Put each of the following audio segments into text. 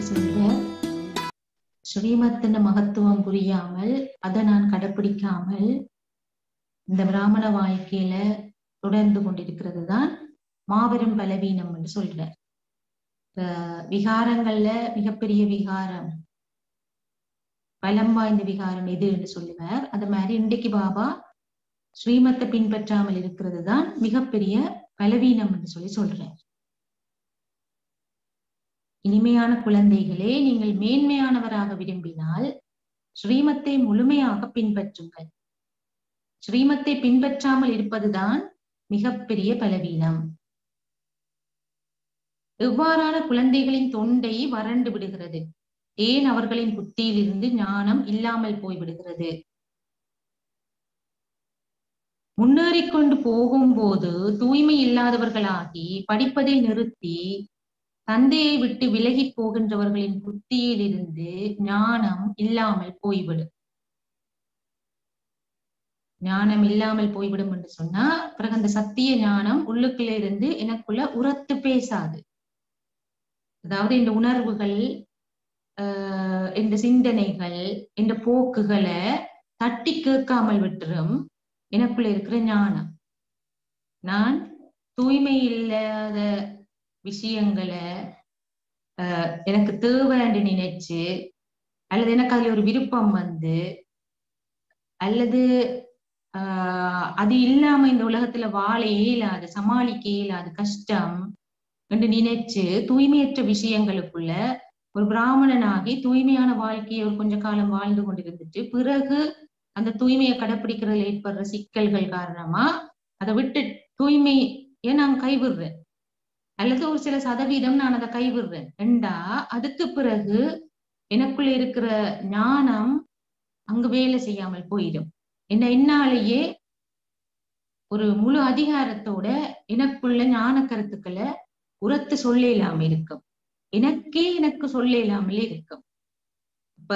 சொல்ற ஸ்ரீமத்தின் மகத்துவம் புரியாமல் அதை நான் கடைப்பிடிக்காமல் இந்த பிராமண வாழ்க்கையில தொடர்ந்து கொண்டிருக்கிறது தான் மாபெரும் பலவீனம் என்று சொல்ற இப்ப விகாரங்கள்ல மிகப்பெரிய விகாரம் பலம் வாய்ந்த விகாரம் எது என்று சொல்லுவார் அது மாதிரி இன்றைக்கு பாபா ஸ்ரீமத்தை பின்பற்றாமல் இருக்கிறது தான் மிகப்பெரிய பலவீனம் என்று சொல்லி சொல்றார் இனிமையான குழந்தைகளே நீங்கள் மேன்மையானவராக விரும்பினால் ஸ்ரீமத்தை முழுமையாக பின்பற்றுங்கள் ஸ்ரீமத்தை பின்பற்றாமல் இருப்பதுதான் மிகப்பெரிய பலவீனம் எவ்வாறான குழந்தைகளின் தொண்டை வறண்டு விடுகிறது ஏன் அவர்களின் புத்தியிலிருந்து ஞானம் இல்லாமல் போய்விடுகிறது முன்னேறிக் கொண்டு போகும்போது தூய்மை இல்லாதவர்களாகி படிப்பதை நிறுத்தி தந்தையை விட்டு விலகி போகின்றவர்களின் புத்தியிலிருந்து ஞானம் இல்லாமல் போய்விடும் ஞானம் இல்லாமல் போய்விடும் என்று சொன்னா பிறகு அந்த சத்திய ஞானம் உள்ளுக்குள்ள இருந்து எனக்குள்ள உரத்து பேசாது அதாவது இந்த உணர்வுகள் ஆஹ் இந்த சிந்தனைகள் இந்த போக்குகளை தட்டி கேட்காமல் விட்டுரும் எனக்குள்ள இருக்கிற ஞானம் நான் தூய்மை இல்லாத விஷயங்களை ஆஹ் எனக்கு தேவைன்னு நினைச்சு அல்லது எனக்கு அதுல ஒரு விருப்பம் வந்து அல்லது ஆஹ் அது இல்லாம இந்த உலகத்துல வாழ இயலாது சமாளிக்க இயலாது கஷ்டம் என்று நினைச்சு தூய்மையற்ற விஷயங்களுக்குள்ள ஒரு பிராமணனாகி தூய்மையான வாழ்க்கையை ஒரு கொஞ்ச காலம் வாழ்ந்து கொண்டிருந்துட்டு பிறகு அந்த தூய்மையை கடைப்பிடிக்கிறதுல ஏற்படுற சிக்கல்கள் காரணமா அதை விட்டு தூய்மையை நான் கைவிடுறேன் அல்லது ஒரு சில சதவீதம் நான் அதை கைவிடுறேன் ரெண்டா அதுக்கு பிறகு எனக்குள்ள இருக்கிற ஞானம் அங்கு வேலை செய்யாமல் போயிடும் என்ன என்னாலேயே ஒரு முழு அதிகாரத்தோட எனக்குள்ள ஞான கருத்துக்களை உரத்து சொல்ல இல்லாம இருக்கும் எனக்கே எனக்கு சொல்ல இல்லாமலே இருக்கும் இப்ப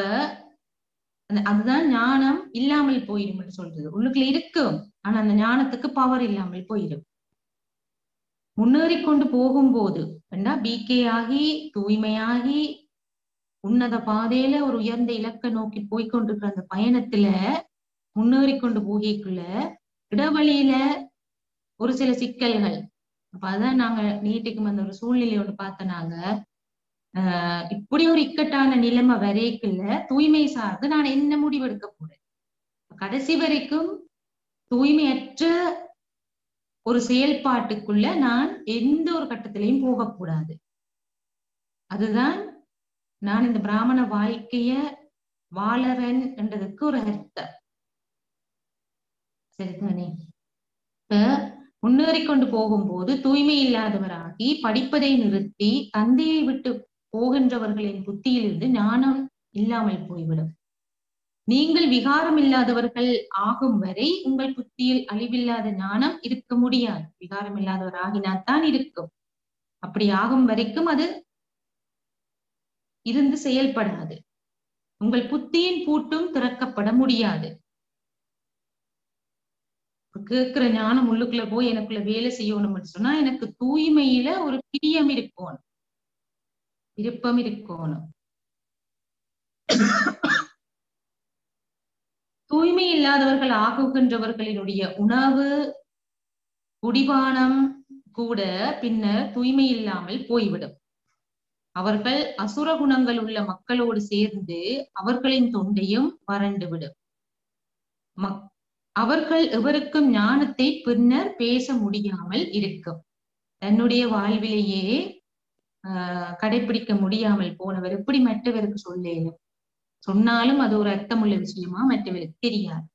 அதுதான் ஞானம் இல்லாமல் போயிடும் சொல்றது உள்ளுக்குள்ள இருக்கும் ஆனா அந்த ஞானத்துக்கு பவர் இல்லாமல் போயிடும் முன்னேறி கொண்டு போகும்போது பிகே ஆகி தூய்மையாகி உன்னத பாதையில ஒரு உயர்ந்த இலக்க நோக்கி போய்கொண்டிருக்கிற அந்த பயணத்துல முன்னேறி கொண்டு போகிக்குள்ள இடவழியில ஒரு சில சிக்கல்கள் அப்ப அதான் நாங்க நீட்டுக்கு வந்த ஒரு சூழ்நிலை ஒன்று பார்த்தனாங்க ஆஹ் இப்படி ஒரு இக்கட்டான நிலைமை வரைக்குள்ள தூய்மை சார்ந்து நான் என்ன முடிவெடுக்க போறேன் கடைசி வரைக்கும் தூய்மையற்ற ஒரு செயல்பாட்டுக்குள்ள நான் எந்த ஒரு கட்டத்திலையும் போகக்கூடாது அதுதான் நான் இந்த பிராமண வாழ்க்கைய வாழறன் என்றதுக்கு ஒரு அர்த்தம் சரிதானே இப்ப முன்னேறி கொண்டு போகும்போது தூய்மை இல்லாதவராகி படிப்பதை நிறுத்தி தந்தையை விட்டு போகின்றவர்களின் புத்தியிலிருந்து ஞானம் இல்லாமல் போய்விடும் நீங்கள் விகாரம் இல்லாதவர்கள் ஆகும் வரை உங்கள் புத்தியில் அழிவில்லாத ஞானம் இருக்க முடியாது விகாரம் இல்லாதவர் ஆகினாத்தான் இருக்கும் அப்படி ஆகும் வரைக்கும் அது இருந்து செயல்படாது உங்கள் புத்தியின் பூட்டும் திறக்கப்பட முடியாது கேட்கிற ஞானம் உள்ளுக்குள்ள போய் எனக்குள்ள வேலை செய்யணும்னு சொன்னா எனக்கு தூய்மையில ஒரு பிரியம் இருக்கணும் விருப்பம் இருக்கணும் தூய்மை இல்லாதவர்கள் ஆகுகின்றவர்களினுடைய உணவு குடிபானம் கூட பின்னர் தூய்மை இல்லாமல் போய்விடும் அவர்கள் அசுர குணங்கள் உள்ள மக்களோடு சேர்ந்து அவர்களின் தொண்டையும் வறண்டு விடும் அவர்கள் எவருக்கும் ஞானத்தை பின்னர் பேச முடியாமல் இருக்கும் தன்னுடைய வாழ்விலேயே ஆஹ் கடைபிடிக்க முடியாமல் போனவர் எப்படி மற்றவருக்கு சொல்லேனும் சொன்னாலும் அது ஒரு அர்த்தமுள்ள விஷயமா மற்றவருக்கு தெரியாது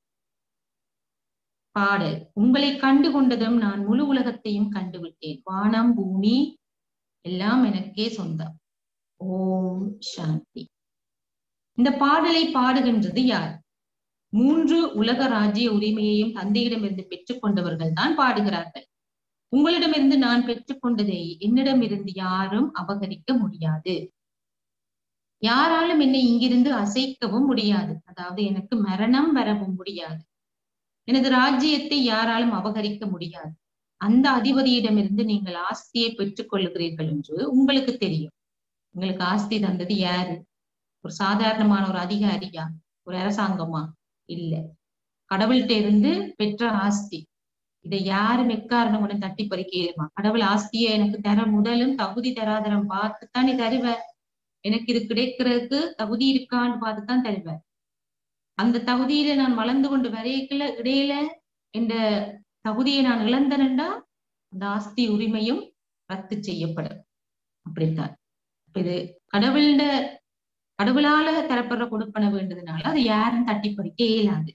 பாடல் உங்களை கண்டு கொண்டதும் நான் முழு உலகத்தையும் கண்டுவிட்டேன் வானம் பூமி எல்லாம் எனக்கே சொந்தம் ஓம் சாந்தி இந்த பாடலை பாடுகின்றது யார் மூன்று உலக ராஜ்ய உரிமையையும் தந்தையிடமிருந்து பெற்றுக் கொண்டவர்கள் தான் பாடுகிறார்கள் உங்களிடமிருந்து நான் பெற்றுக்கொண்டதை என்னிடமிருந்து யாரும் அபகரிக்க முடியாது யாராலும் என்னை இங்கிருந்து அசைக்கவும் முடியாது அதாவது எனக்கு மரணம் வரவும் முடியாது எனது ராஜ்யத்தை யாராலும் அபகரிக்க முடியாது அந்த அதிபதியிடமிருந்து நீங்கள் ஆஸ்தியை பெற்றுக் கொள்ளுகிறீர்கள் என்று உங்களுக்கு தெரியும் உங்களுக்கு ஆஸ்தி தந்தது யாரு ஒரு சாதாரணமான ஒரு அதிகாரியா ஒரு அரசாங்கமா இல்ல கடவுள்கிட்ட இருந்து பெற்ற ஆஸ்தி இதை யாரும் எக்காரணம் உடனே தட்டி பறிக்கலுமா கடவுள் ஆஸ்தியை எனக்கு தர முதலும் தகுதி தராதரம் பார்த்துத்தானே தருவேன் எனக்கு இது கிடைக்கிறதுக்கு தகுதி இருக்கான்னு பார்த்துதான் தருவேன் அந்த தகுதியில நான் வளர்ந்து கொண்டு வரையக்கல இடையில இந்த தகுதியை நான் இழந்தனண்டா அந்த ஆஸ்தி உரிமையும் ரத்து செய்யப்படும் அப்படித்தான் இது கடவுள்ட கடவுளால தரப்படுற கொடுப்பன வேண்டதுனால அது யாரும் தட்டி பறிக்க இயலாது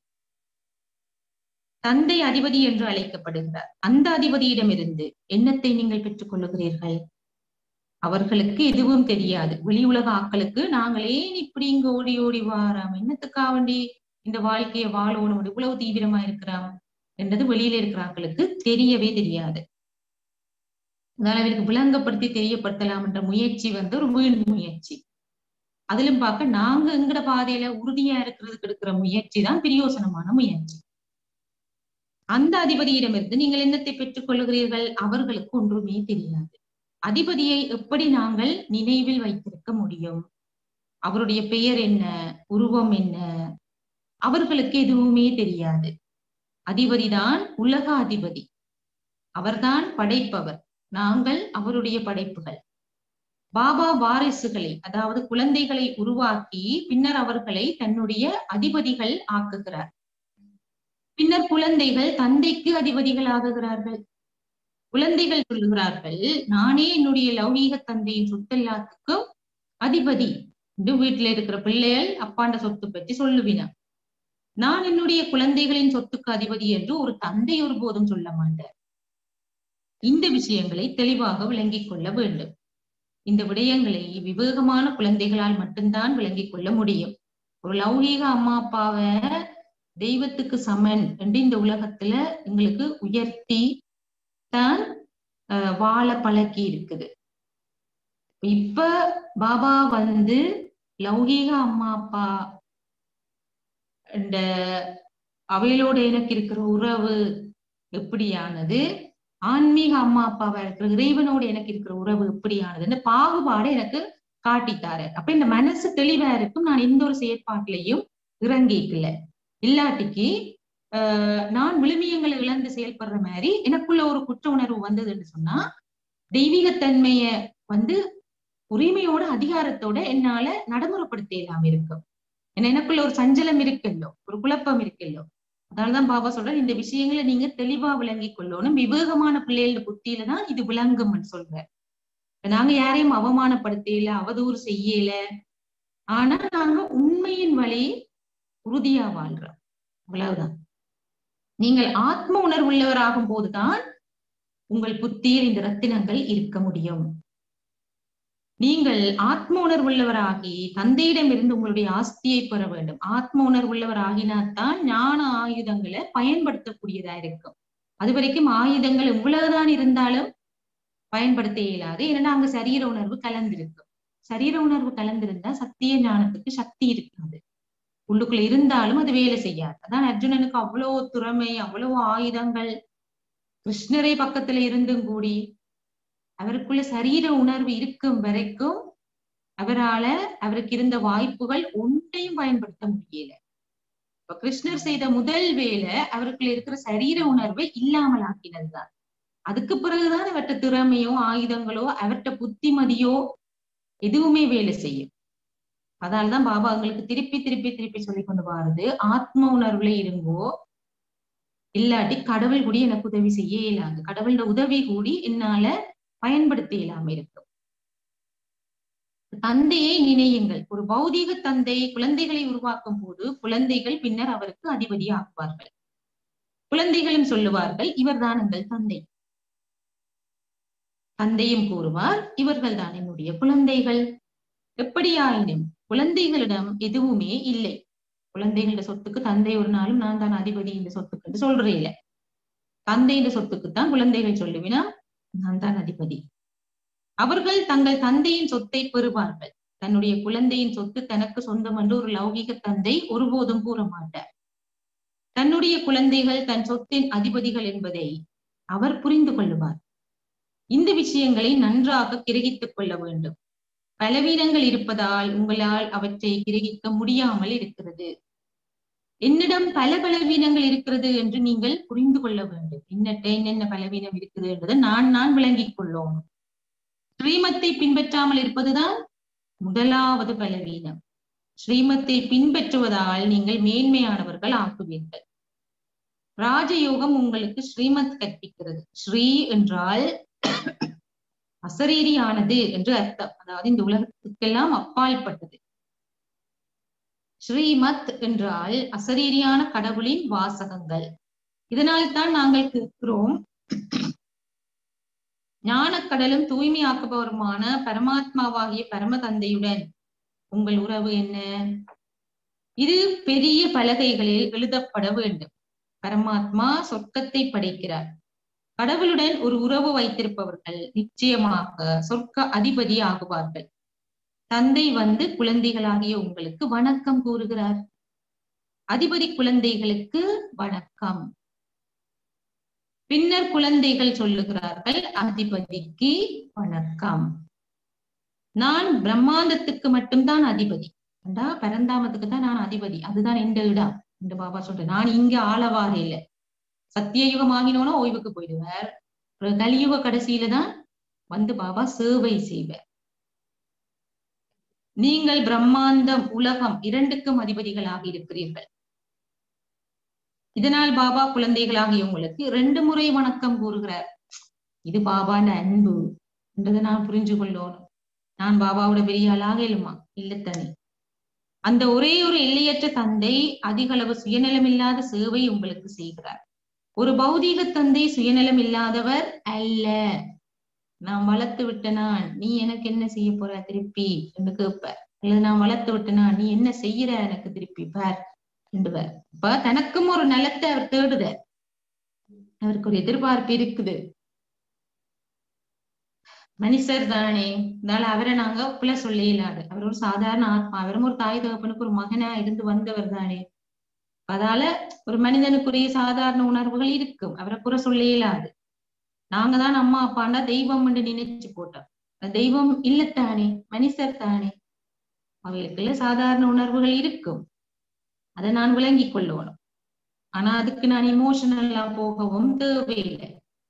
தந்தை அதிபதி என்று அழைக்கப்படுகிறார் அந்த அதிபதியிடமிருந்து என்னத்தை நீங்கள் பெற்றுக் கொள்ளுகிறீர்கள் அவர்களுக்கு எதுவும் தெரியாது வெளி உலக ஆக்களுக்கு நாங்கள் ஏன் இப்படி இங்க ஓடி ஓடி வாராம் என்னத்துக்காக வேண்டி இந்த வாழ்க்கையை வாழணும் இவ்வளவு தீவிரமா இருக்கிறான் என்றது வெளியில இருக்கிற ஆக்களுக்கு தெரியவே தெரியாது அதனால அவருக்கு விளங்கப்படுத்தி தெரியப்படுத்தலாம் என்ற முயற்சி வந்து ஒரு வீண் முயற்சி அதிலும் பார்க்க நாங்க எங்கட பாதையில உறுதியா இருக்கிறதுக்கு எடுக்கிற முயற்சி தான் பிரியோசனமான முயற்சி அந்த அதிபதியிடமிருந்து நீங்கள் என்னத்தை பெற்றுக் கொள்ளுகிறீர்கள் அவர்களுக்கு ஒன்றுமே தெரியாது அதிபதியை எப்படி நாங்கள் நினைவில் வைத்திருக்க முடியும் அவருடைய பெயர் என்ன உருவம் என்ன அவர்களுக்கு எதுவுமே தெரியாது அதிபதிதான் உலக அதிபதி அவர்தான் படைப்பவர் நாங்கள் அவருடைய படைப்புகள் பாபா வாரிசுகளை அதாவது குழந்தைகளை உருவாக்கி பின்னர் அவர்களை தன்னுடைய அதிபதிகள் ஆக்குகிறார் பின்னர் குழந்தைகள் தந்தைக்கு அதிபதிகள் ஆகுகிறார்கள் குழந்தைகள் சொல்லுகிறார்கள் நானே என்னுடைய லௌகீக தந்தையின் சொத்தெல்லாத்துக்கும் அதிபதி என்று வீட்டுல இருக்கிற பிள்ளைகள் அப்பாண்ட சொத்து பற்றி சொல்லுவினா நான் என்னுடைய குழந்தைகளின் சொத்துக்கு அதிபதி என்று ஒரு தந்தை ஒருபோதும் சொல்ல மாட்டார் இந்த விஷயங்களை தெளிவாக விளங்கிக் கொள்ள வேண்டும் இந்த விடயங்களை விவேகமான குழந்தைகளால் மட்டும்தான் விளங்கிக் கொள்ள முடியும் ஒரு லௌகீக அம்மா அப்பாவை தெய்வத்துக்கு சமன் என்று இந்த உலகத்துல எங்களுக்கு உயர்த்தி தான் வாழ பழக்கி இருக்குது இப்ப பாபா வந்து லௌகீக அம்மா அப்பா இந்த அவையோட எனக்கு இருக்கிற உறவு எப்படியானது ஆன்மீக அம்மா அப்பாவா இருக்கிற இறைவனோடு எனக்கு இருக்கிற உறவு எப்படியானதுன்னு பாகுபாடு எனக்கு காட்டித்தாரு அப்ப இந்த மனசு தெளிவா இருக்கும் நான் எந்த ஒரு செயற்பாட்டிலையும் இறங்கிக்கல இல்லாட்டிக்கு ஆஹ் நான் விழுமியங்களை இழந்து செயல்படுற மாதிரி எனக்குள்ள ஒரு குற்ற உணர்வு வந்ததுன்னு சொன்னா தெய்வீகத்தன்மைய வந்து உரிமையோட அதிகாரத்தோட என்னால நடைமுறைப்படுத்த இல்லாம இருக்கும் ஏன்னா எனக்குள்ள ஒரு சஞ்சலம் இருக்கல்லோ ஒரு குழப்பம் இருக்கல்லோ அதனாலதான் பாபா சொல்றேன் இந்த விஷயங்களை நீங்க தெளிவா விளங்கி கொள்ளணும் விவேகமான பிள்ளைகளோட புத்தியில தான் இது விளங்கும்னு சொல்றேன் நாங்க யாரையும் அவமானப்படுத்தல அவதூறு செய்யல ஆனா நாங்க உண்மையின் வழி உறுதியா வாழ்றோம் அவ்வளவுதான் நீங்கள் ஆத்ம உணர்வுள்ளவராகும் போதுதான் உங்கள் புத்தியில் இந்த ரத்தினங்கள் இருக்க முடியும் நீங்கள் ஆத்ம உணர்வுள்ளவராகி தந்தையிடம் இருந்து உங்களுடைய ஆஸ்தியை பெற வேண்டும் ஆத்ம உணர்வுள்ளவர் ஆகினாத்தான் ஞான ஆயுதங்களை பயன்படுத்தக்கூடியதா இருக்கும் அது வரைக்கும் ஆயுதங்கள் எவ்வளவுதான் இருந்தாலும் பயன்படுத்த இயலாது ஏன்னா அங்க சரீர உணர்வு கலந்திருக்கும் சரீர உணர்வு கலந்திருந்தா சத்திய ஞானத்துக்கு சக்தி இருக்காது உள்ளுக்குள்ள இருந்தாலும் அது வேலை செய்யாது அதான் அர்ஜுனனுக்கு அவ்வளவு திறமை அவ்வளவு ஆயுதங்கள் கிருஷ்ணரே பக்கத்துல இருந்தும் கூடி அவருக்குள்ள சரீர உணர்வு இருக்கும் வரைக்கும் அவரால அவருக்கு இருந்த வாய்ப்புகள் ஒன்றையும் பயன்படுத்த முடியல இப்ப கிருஷ்ணர் செய்த முதல் வேலை அவருக்குள்ள இருக்கிற சரீர உணர்வை இல்லாமல் ஆக்கினதுதான் அதுக்கு பிறகுதான் அவர்கிட்ட திறமையோ ஆயுதங்களோ அவர்கிட்ட புத்திமதியோ எதுவுமே வேலை செய்யும் அதனால்தான் பாபா அவங்களுக்கு திருப்பி திருப்பி திருப்பி சொல்லி கொண்டு வாருது ஆத்ம உணர்வுல இருங்கோ இல்லாட்டி கடவுள் கூடி எனக்கு உதவி செய்ய இயலாது கடவுளோட உதவி கூடி என்னால பயன்படுத்த இயலாம இருக்கும் தந்தையை நினையுங்கள் ஒரு பௌதீக தந்தை குழந்தைகளை உருவாக்கும் போது குழந்தைகள் பின்னர் அவருக்கு அதிபதி ஆக்குவார்கள் குழந்தைகளும் சொல்லுவார்கள் இவர்தான் எங்கள் தந்தை தந்தையும் கூறுவார் இவர்கள் தான் என்னுடைய குழந்தைகள் எப்படியாயினும் குழந்தைகளிடம் எதுவுமே இல்லை குழந்தைகளோட சொத்துக்கு தந்தை ஒரு நாளும் நான் தான் அதிபதி இந்த சொத்துக்கு சொல்றே இல்லை தந்தை இந்த சொத்துக்குத்தான் குழந்தைகள் சொல்லுவினா நான் தான் அதிபதி அவர்கள் தங்கள் தந்தையின் சொத்தை பெறுவார்கள் தன்னுடைய குழந்தையின் சொத்து தனக்கு சொந்தம் என்று ஒரு லௌகிக தந்தை ஒருபோதும் கூற மாட்டார் தன்னுடைய குழந்தைகள் தன் சொத்தின் அதிபதிகள் என்பதை அவர் புரிந்து கொள்ளுவார் இந்த விஷயங்களை நன்றாக கிரகித்துக் கொள்ள வேண்டும் பலவீனங்கள் இருப்பதால் உங்களால் அவற்றை கிரகிக்க முடியாமல் இருக்கிறது என்னிடம் பல பலவீனங்கள் இருக்கிறது என்று நீங்கள் புரிந்து கொள்ள வேண்டும் என்னட்ட என்னென்ன பலவீனம் இருக்குது என்றதை நான் நான் விளங்கிக் கொள்ளோம் ஸ்ரீமத்தை பின்பற்றாமல் இருப்பதுதான் முதலாவது பலவீனம் ஸ்ரீமத்தை பின்பற்றுவதால் நீங்கள் மேன்மையானவர்கள் ஆக்குவீர்கள் ராஜயோகம் உங்களுக்கு ஸ்ரீமத் கற்பிக்கிறது ஸ்ரீ என்றால் அசரீரியானது என்று அர்த்தம் அதாவது இந்த உலகத்துக்கெல்லாம் அப்பாற்பட்டது ஸ்ரீமத் என்றால் அசரீரியான கடவுளின் வாசகங்கள் இதனால் தான் நாங்கள் கேட்கிறோம் ஞானக்கடலும் தூய்மையாக்குபவருமான பரமாத்மாவாகிய பரம தந்தையுடன் உங்கள் உறவு என்ன இது பெரிய பலகைகளில் எழுதப்பட வேண்டும் பரமாத்மா சொர்க்கத்தை படைக்கிறார் கடவுளுடன் ஒரு உறவு வைத்திருப்பவர்கள் நிச்சயமாக சொர்க்க அதிபதி ஆகுவார்கள் தந்தை வந்து குழந்தைகளாகிய உங்களுக்கு வணக்கம் கூறுகிறார் அதிபதி குழந்தைகளுக்கு வணக்கம் பின்னர் குழந்தைகள் சொல்லுகிறார்கள் அதிபதிக்கு வணக்கம் நான் பிரம்மாண்டத்துக்கு மட்டும்தான் அதிபதி ஏண்டா பரந்தாமத்துக்கு தான் நான் அதிபதி அதுதான் எந்த இடம் என்று பாபா சொல்றேன் நான் இங்க ஆளவாக இல்லை சத்தியயுகம் ஆகினோன்னா ஓய்வுக்கு போயிடுவார் கலியுக கடைசியில தான் வந்து பாபா சேவை செய்வார் நீங்கள் பிரம்மாண்டம் உலகம் இரண்டுக்கும் அதிபதிகளாக இருக்கிறீர்கள் இதனால் பாபா குழந்தைகளாகிய உங்களுக்கு ரெண்டு முறை வணக்கம் கூறுகிறார் இது பாபாண்ட அன்பு என்றதை நான் புரிஞ்சு கொள்ளணும் நான் பாபாவோட பெரிய ஆளாக இல்லமா இல்லத்தானே அந்த ஒரே ஒரு எல்லையற்ற தந்தை அதிக அளவு சுயநலம் இல்லாத சேவை உங்களுக்கு செய்கிறார் ஒரு பௌதீக தந்தை சுயநலம் இல்லாதவர் அல்ல நான் வளர்த்து விட்டனா நீ எனக்கு என்ன செய்ய போற திருப்பி என்று கேட்பார் அல்லது நான் வளர்த்து விட்டனா நீ என்ன செய்யற எனக்கு திருப்பி பார் என்றுவார் இப்ப தனக்கும் ஒரு நலத்தை அவர் தேடுதார் அவருக்கு ஒரு எதிர்பார்ப்பு இருக்குது மனுஷர் தானே அதனால அவரை நாங்க புல சொல்ல இயலாது அவர் ஒரு சாதாரண ஆத்மா அவரும் ஒரு தாய் தகப்பனுக்கு ஒரு மகனா இருந்து வந்தவர் தானே அதால ஒரு மனிதனுக்குரிய சாதாரண உணர்வுகள் இருக்கும் அவரை குறை சொல்ல இயலாது நாங்க தான் அம்மா அப்பாண்டா தெய்வம் என்று நினைச்சு போட்டோம் தெய்வம் இல்லத்தானே மனுஷர் தானே அவைகளுக்குள்ள சாதாரண உணர்வுகள் இருக்கும் அதை நான் விளங்கிக் கொள்ளணும் ஆனா அதுக்கு நான் இமோஷனலா போகவும் தேவையில்லை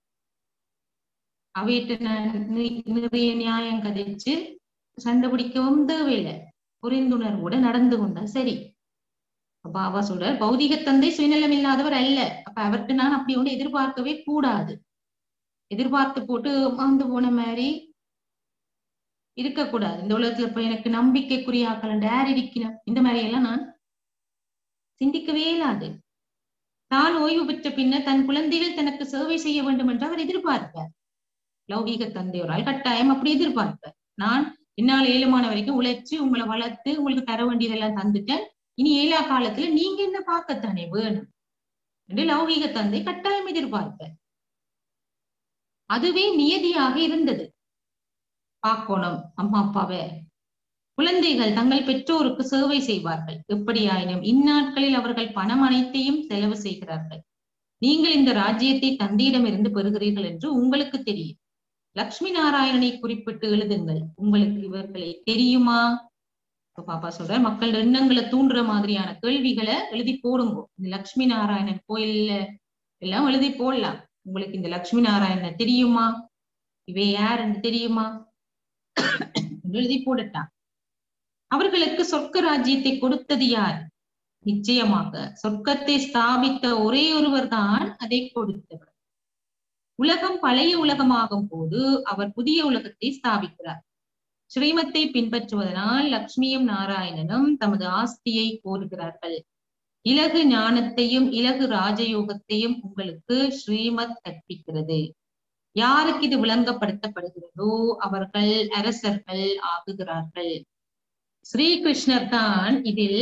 அவையிட்ட நான் நிறைய நியாயம் கதைச்சு சண்டை பிடிக்கவும் தேவையில்லை புரிந்துணர்வோட நடந்து கொண்டா சரி பாபா சொல்ற பௌதிக தந்தை சுயநலம் இல்லாதவர் அல்ல அப்ப அவர்கிட்ட நான் அப்படி ஒன்று எதிர்பார்க்கவே கூடாது எதிர்பார்த்து போட்டு மாந்து போன மாதிரி இருக்கக்கூடாது இந்த உலகத்துல இப்ப எனக்கு நம்பிக்கைக்குரிய ஆக்கள் டேர் இருக்கணும் இந்த மாதிரி எல்லாம் நான் சிந்திக்கவே இல்லாது தான் ஓய்வு பெற்ற பின்னர் தன் குழந்தைகள் தனக்கு சேவை செய்ய வேண்டும் என்று அவர் எதிர்பார்ப்பார் லௌகீக தந்தையோரால் கட்டாயம் அப்படி எதிர்பார்ப்பார் நான் என்னால் ஏழுமான வரைக்கும் உழைச்சு உங்களை வளர்த்து உங்களுக்கு தர வேண்டியதெல்லாம் தந்துட்டேன் இனி ஏழா காலத்துல நீங்க என்ன பார்க்கத்தானே வேணும் என்று லௌகீக தந்தை கட்டாயம் எதிர்பார்ப்பார் அதுவே நியதியாக இருந்தது பார்க்கணும் அம்மா அப்பாவை குழந்தைகள் தங்கள் பெற்றோருக்கு சேவை செய்வார்கள் எப்படியாயினும் இந்நாட்களில் அவர்கள் பணம் அனைத்தையும் செலவு செய்கிறார்கள் நீங்கள் இந்த ராஜ்யத்தை தந்தையிடமிருந்து பெறுகிறீர்கள் என்று உங்களுக்கு தெரியும் லக்ஷ்மி நாராயணனை குறிப்பிட்டு எழுதுங்கள் உங்களுக்கு இவர்களை தெரியுமா இப்ப பாப்பா சொல்ற மக்கள் எண்ணங்களை தூண்டுற மாதிரியான கேள்விகளை எழுதி போடுங்க இந்த லக்ஷ்மி நாராயணன் கோயில்ல எல்லாம் எழுதி போடலாம் உங்களுக்கு இந்த லக்ஷ்மி நாராயணன் தெரியுமா இவை யார் என்று தெரியுமா எழுதி போடட்டான் அவர்களுக்கு சொர்க்க ராஜ்யத்தை கொடுத்தது யார் நிச்சயமாக சொர்க்கத்தை ஸ்தாபித்த ஒரே ஒருவர் தான் அதை கொடுத்தவர் உலகம் பழைய உலகமாகும் போது அவர் புதிய உலகத்தை ஸ்தாபிக்கிறார் ஸ்ரீமத்தை பின்பற்றுவதனால் லக்ஷ்மியும் நாராயணனும் தமது ஆஸ்தியை கோருகிறார்கள் இலகு ஞானத்தையும் இலகு ராஜயோகத்தையும் உங்களுக்கு ஸ்ரீமத் கற்பிக்கிறது யாருக்கு இது விளங்கப்படுத்தப்படுகிறதோ அவர்கள் அரசர்கள் ஆகுகிறார்கள் ஸ்ரீகிருஷ்ணர் தான் இதில்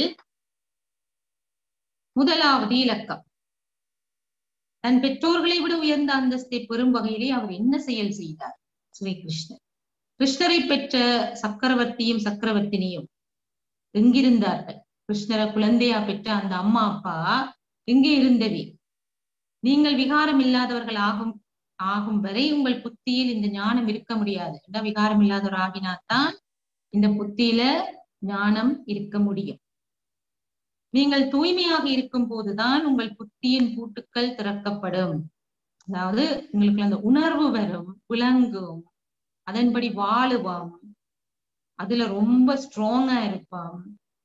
முதலாவது இலக்கம் தன் பெற்றோர்களை விட உயர்ந்த அந்தஸ்தை பெறும் வகையிலே அவர் என்ன செயல் செய்தார் ஸ்ரீகிருஷ்ணர் கிருஷ்ணரை பெற்ற சக்கரவர்த்தியும் சக்கரவர்த்தினியும் எங்கிருந்தார்கள் கிருஷ்ணரை குழந்தையா பெற்ற அந்த அம்மா அப்பா எங்கே இருந்தவி நீங்கள் விகாரம் இல்லாதவர்கள் ஆகும் ஆகும் வரை உங்கள் புத்தியில் இந்த ஞானம் இருக்க முடியாது விகாரம் இல்லாதவர் ஆகினாத்தான் இந்த புத்தியில ஞானம் இருக்க முடியும் நீங்கள் தூய்மையாக இருக்கும் போதுதான் உங்கள் புத்தியின் பூட்டுக்கள் திறக்கப்படும் அதாவது உங்களுக்கு அந்த உணர்வு வரும் விளங்கும் அதன்படி வாழுவாம் அதுல ரொம்ப ஸ்ட்ராங்கா இருப்பாம்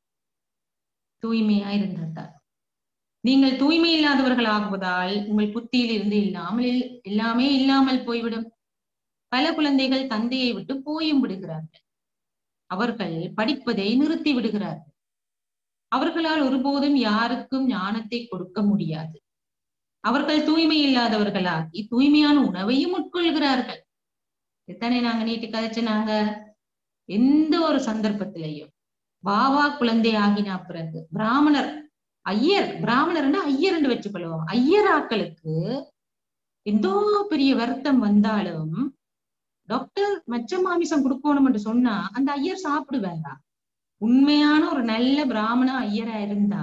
தூய்மையா இருந்தால் நீங்கள் தூய்மை இல்லாதவர்கள் ஆகுவதால் உங்கள் புத்தியில் இருந்து இல்லாமல் எல்லாமே இல்லாமல் போய்விடும் பல குழந்தைகள் தந்தையை விட்டு போயும் விடுகிறார்கள் அவர்கள் படிப்பதை நிறுத்தி விடுகிறார்கள் அவர்களால் ஒருபோதும் யாருக்கும் ஞானத்தை கொடுக்க முடியாது அவர்கள் தூய்மை இல்லாதவர்களாகி தூய்மையான உணவையும் உட்கொள்கிறார்கள் எத்தனை நாங்க நீட்டு கதைச்சு நாங்க எந்த ஒரு சந்தர்ப்பத்திலையும் வாவா குழந்தை ஆகினா பிறகு பிராமணர் ஐயர் பிராமணர்னா ஐயர்ன்னு வச்சுக்கொள்வோம் ஐயராக்களுக்கு எந்தோ பெரிய வருத்தம் வந்தாலும் டாக்டர் மச்ச மாமிசம் கொடுக்கணும் என்று சொன்னா அந்த ஐயர் சாப்பிடுவாரா உண்மையான ஒரு நல்ல பிராமண ஐயரா இருந்தா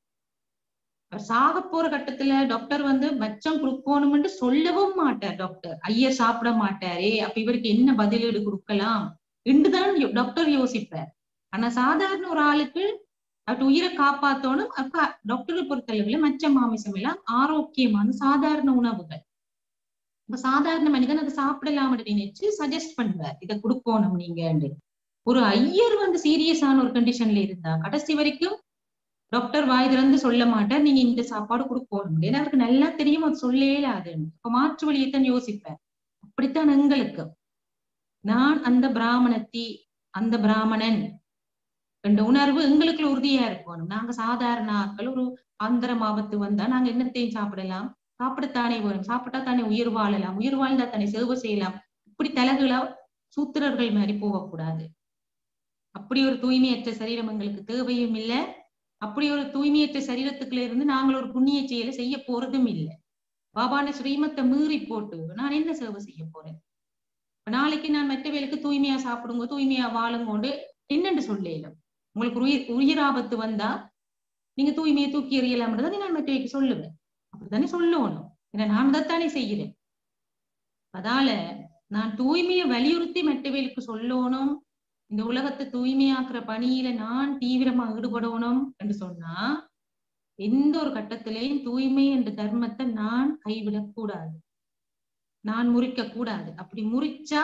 அவர் சாக போற கட்டத்துல டாக்டர் வந்து மச்சம் கொடுக்கணும்னு சொல்லவும் மாட்டார் டாக்டர் ஐயர் சாப்பிட மாட்டாரே அப்ப இவருக்கு என்ன பதிலீடு கொடுக்கலாம் என்றுதான் டாக்டர் யோசிப்பார் ஆனா சாதாரண ஒரு ஆளுக்கு அவட்டு உயிரை காப்பாத்தணும் அப்ப டாக்டரை பொறுத்தளவுல மச்ச மாமிசம் எல்லாம் ஆரோக்கியமான சாதாரண உணவுகள் இப்ப சாதாரண மனிதன் அதை சாப்பிடலாம் நினைச்சு சஜஸ்ட் பண்ணுவார் இதை கொடுக்கணும் நீங்க ஒரு ஐயர் வந்து சீரியஸான ஒரு கண்டிஷன்ல இருந்தா கடைசி வரைக்கும் டாக்டர் வாய் திறந்து சொல்ல மாட்டார் நீங்க இந்த சாப்பாடு கொடுக்கணும் ஏன்னா அவருக்கு நல்லா தெரியும் அது சொல்லவே இல்லாதுன்னு இப்ப மாற்று வழியைத்தான் யோசிப்பேன் அப்படித்தான் எங்களுக்கு நான் அந்த பிராமணத்தி அந்த பிராமணன் என்ற உணர்வு எங்களுக்குள்ள உறுதியா இருக்கணும் நாங்க சாதாரண ஆட்கள் ஒரு ஆந்திரம் ஆபத்து வந்தா நாங்க என்னத்தையும் சாப்பிடலாம் சாப்பிடத்தானே வரும் சாப்பிட்டா தானே உயிர் வாழலாம் உயிர் வாழ்ந்தா தானே சேவை செய்யலாம் இப்படி தலகுலா சூத்திரர்கள் மாதிரி போகக்கூடாது அப்படி ஒரு தூய்மையற்ற சரீரம் எங்களுக்கு தேவையும் இல்லை அப்படி ஒரு தூய்மையற்ற சரீரத்துக்குள்ள இருந்து நாங்கள் ஒரு புண்ணிய செயலை செய்ய போறதும் இல்லை பாபான ஸ்ரீமத்தை மீறி போட்டு நான் என்ன சேவை செய்ய போறேன் நாளைக்கு நான் மற்ற வேலைக்கு தூய்மையா சாப்பிடுங்க தூய்மையா வாழுங்கோண்டு என்னென்று சொல்லலாம் உங்களுக்கு உயிர் உயிர் ஆபத்து வந்தா நீங்க தூய்மையை தூக்கி எறியலாம்ன்றதை நான் மற்றவைக்கு சொல்லுவேன் அப்படித்தானே சொல்லணும் ஏன்னா நான் அதைத்தானே செய்கிறேன் அதால நான் தூய்மையை வலியுறுத்தி மற்றவைகளுக்கு சொல்லணும் இந்த உலகத்தை தூய்மையாக்குற பணியில நான் தீவிரமா ஈடுபடணும் என்று சொன்னா எந்த ஒரு கட்டத்திலையும் தூய்மை என்ற தர்மத்தை நான் கைவிடக் கூடாது நான் முறிக்க கூடாது அப்படி முறிச்சா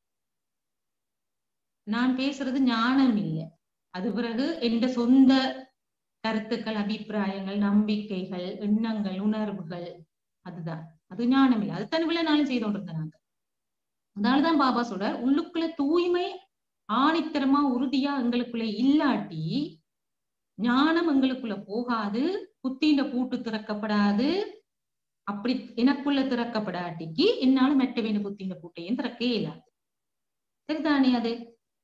நான் பேசுறது ஞானம் இல்லை அது பிறகு எந்த சொந்த கருத்துக்கள் அபிப்பிராயங்கள் நம்பிக்கைகள் எண்ணங்கள் உணர்வுகள் அதுதான் அது ஞானம் இல்லை அது தனிவில செய்து கொண்டிருந்தாங்க அதனாலதான் பாபா சொல்றார் உள்ளுக்குள்ள தூய்மை ஆணித்தரமா உறுதியா எங்களுக்குள்ள இல்லாட்டி ஞானம் எங்களுக்குள்ள போகாது புத்தின்ற பூட்டு திறக்கப்படாது அப்படி எனக்குள்ள திறக்கப்படாட்டிக்கு என்னால மெட்டவேன புத்தின்ற பூட்டையும் திறக்கவே இல்லாது சரிதானே அது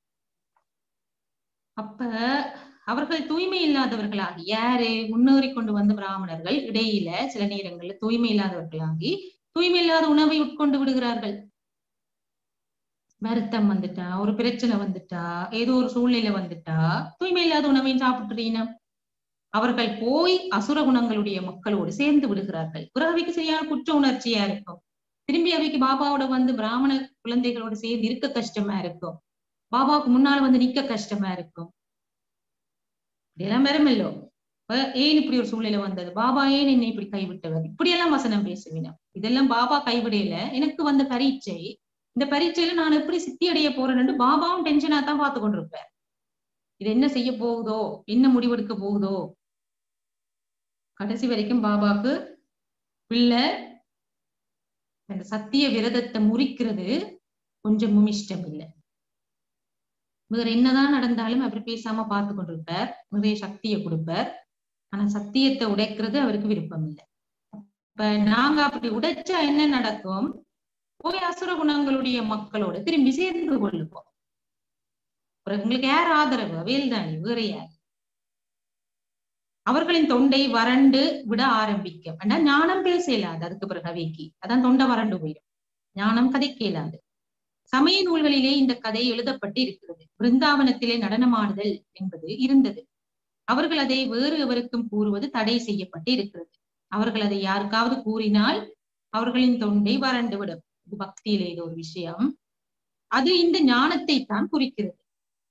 அப்ப அவர்கள் தூய்மை இல்லாதவர்களாகி யாரு முன்னேறி கொண்டு வந்த பிராமணர்கள் இடையில சில நேரங்கள்ல தூய்மை இல்லாதவர்களாகி தூய்மை இல்லாத உணவை உட்கொண்டு விடுகிறார்கள் வருத்தம் வந்துட்டா ஒரு பிரச்சனை வந்துட்டா ஏதோ ஒரு சூழ்நிலை வந்துட்டா தூய்மை இல்லாத உணவையும் சாப்பிட்டுறீங்க அவர்கள் போய் அசுர குணங்களுடைய மக்களோடு சேர்ந்து விடுகிறார்கள் பிறவைக்கு சரியான குற்ற உணர்ச்சியா இருக்கும் திரும்பி அவைக்கு பாபாவோட வந்து பிராமண குழந்தைகளோட சேர்ந்து இருக்க கஷ்டமா இருக்கும் பாபாவுக்கு முன்னால வந்து நிக்க கஷ்டமா இருக்கும் இப்படியெல்லாம் வருமல்லோ ஏன் இப்படி ஒரு சூழ்நிலை வந்தது பாபா ஏன் என்னை இப்படி கைவிட்டவர் இப்படியெல்லாம் வசனம் பேசுவினா இதெல்லாம் பாபா கைவிடையில எனக்கு வந்த பரீட்சை இந்த பரீட்சையில நான் எப்படி சித்தி அடைய போறேன்னு பாபாவும் டென்ஷனா தான் பார்த்து கொண்டிருப்பேன் இது என்ன செய்ய போகுதோ என்ன முடிவெடுக்க போகுதோ கடைசி வரைக்கும் பாபாக்கு பிள்ளை அந்த சத்திய விரதத்தை முறிக்கிறது கொஞ்சமும் இஷ்டம் இல்லை வேற என்னதான் நடந்தாலும் அவர் பேசாம பார்த்து கொண்டிருப்பார் நிறைய சக்தியை கொடுப்பார் ஆனா சத்தியத்தை உடைக்கிறது அவருக்கு விருப்பம் இல்லை இப்ப நாங்க அப்படி உடைச்சா என்ன நடக்கும் போய் அசுர குணங்களுடைய மக்களோட திரும்பி சேர்ந்து கொள்ளுவோம் உங்களுக்கு யார் ஆதரவு வேல்தானி வேற யார் அவர்களின் தொண்டை வறண்டு விட ஆரம்பிக்கும் ஆனா ஞானம் பேச இயலாது அதுக்கு பிறகு அவைக்கு அதான் தொண்டை வறண்டு போயிடும் ஞானம் கதைக்க இயலாது சமய நூல்களிலே இந்த கதை எழுதப்பட்டு இருக்கிறது பிருந்தாவனத்திலே நடனமாடுதல் என்பது இருந்தது அவர்கள் அதை வேறு எவருக்கும் கூறுவது தடை செய்யப்பட்டு இருக்கிறது அவர்கள் அதை யாருக்காவது கூறினால் அவர்களின் தொண்டை வறண்டு விடும் இது பக்தியில இது ஒரு விஷயம் அது இந்த ஞானத்தை தான் குறிக்கிறது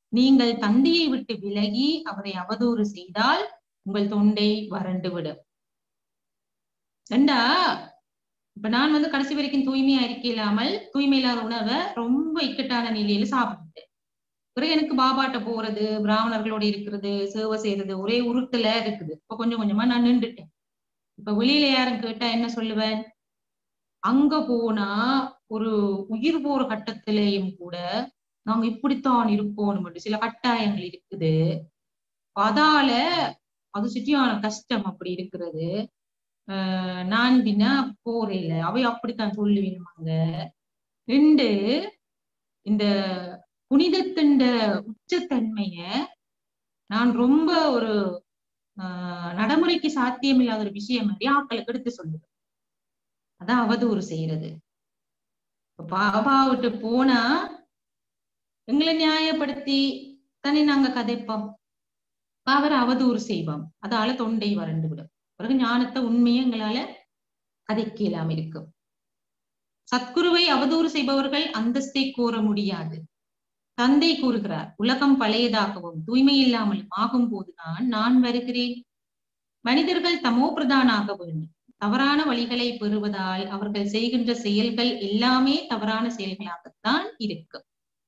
நீங்கள் தந்தையை விட்டு விலகி அவரை அவதூறு செய்தால் உங்கள் தொண்டை வறண்டு விடும் ரெண்டா இப்ப நான் வந்து கடைசி வரைக்கும் தூய்மையா இருக்க இல்லாமல் தூய்மை இல்லாத உணவை ரொம்ப இக்கட்டான நிலையில சாப்பிட்டுட்டேன் பிறகு எனக்கு பாபாட்ட போறது பிராமணர்களோட இருக்கிறது சேவை செய்யறது ஒரே உருட்டுல இருக்குது இப்ப கொஞ்சம் கொஞ்சமா நான் நின்றுட்டேன் இப்ப வெளியில யாரும் கேட்டா என்ன சொல்லுவேன் அங்க போனா ஒரு உயிர் போற கட்டத்திலேயும் கூட நாங்க இப்படித்தான் இருப்போம் மட்டும் சில கட்டாயங்கள் இருக்குது அதால அது சுற்றியான கஷ்டம் அப்படி இருக்கிறது ஆஹ் நான் பின்னா போறேல அவை அப்படித்தான் சொல்லுவீனுமாங்க ரெண்டு இந்த புனிதத்தின் உச்சத்தன்மைய நான் ரொம்ப ஒரு ஆஹ் நடைமுறைக்கு சாத்தியம் இல்லாத ஒரு விஷயம் மாதிரி ஆக்களுக்கு எடுத்து சொல்லுவேன் அதான் அவதூறு செய்யறது பாபா விட்டு போனா எங்களை நியாயப்படுத்தி தானே நாங்க கதைப்போம் அவர் அவதூறு செய்வோம் அதால தொண்டை வறண்டு விடும் பிறகு ஞானத்தை உண்மையை எங்களால கதைக்க இல்லாம இருக்கும் சத்குருவை அவதூறு செய்பவர்கள் அந்தஸ்தை கூற முடியாது தந்தை கூறுகிறார் உலகம் பழையதாகவும் தூய்மை இல்லாமல் ஆகும் போதுதான் நான் வருகிறேன் மனிதர்கள் தமோ பிரதானாக வேண்டும் தவறான வழிகளை பெறுவதால் அவர்கள் செய்கின்ற செயல்கள் எல்லாமே தவறான செயல்களாகத்தான் இருக்கும்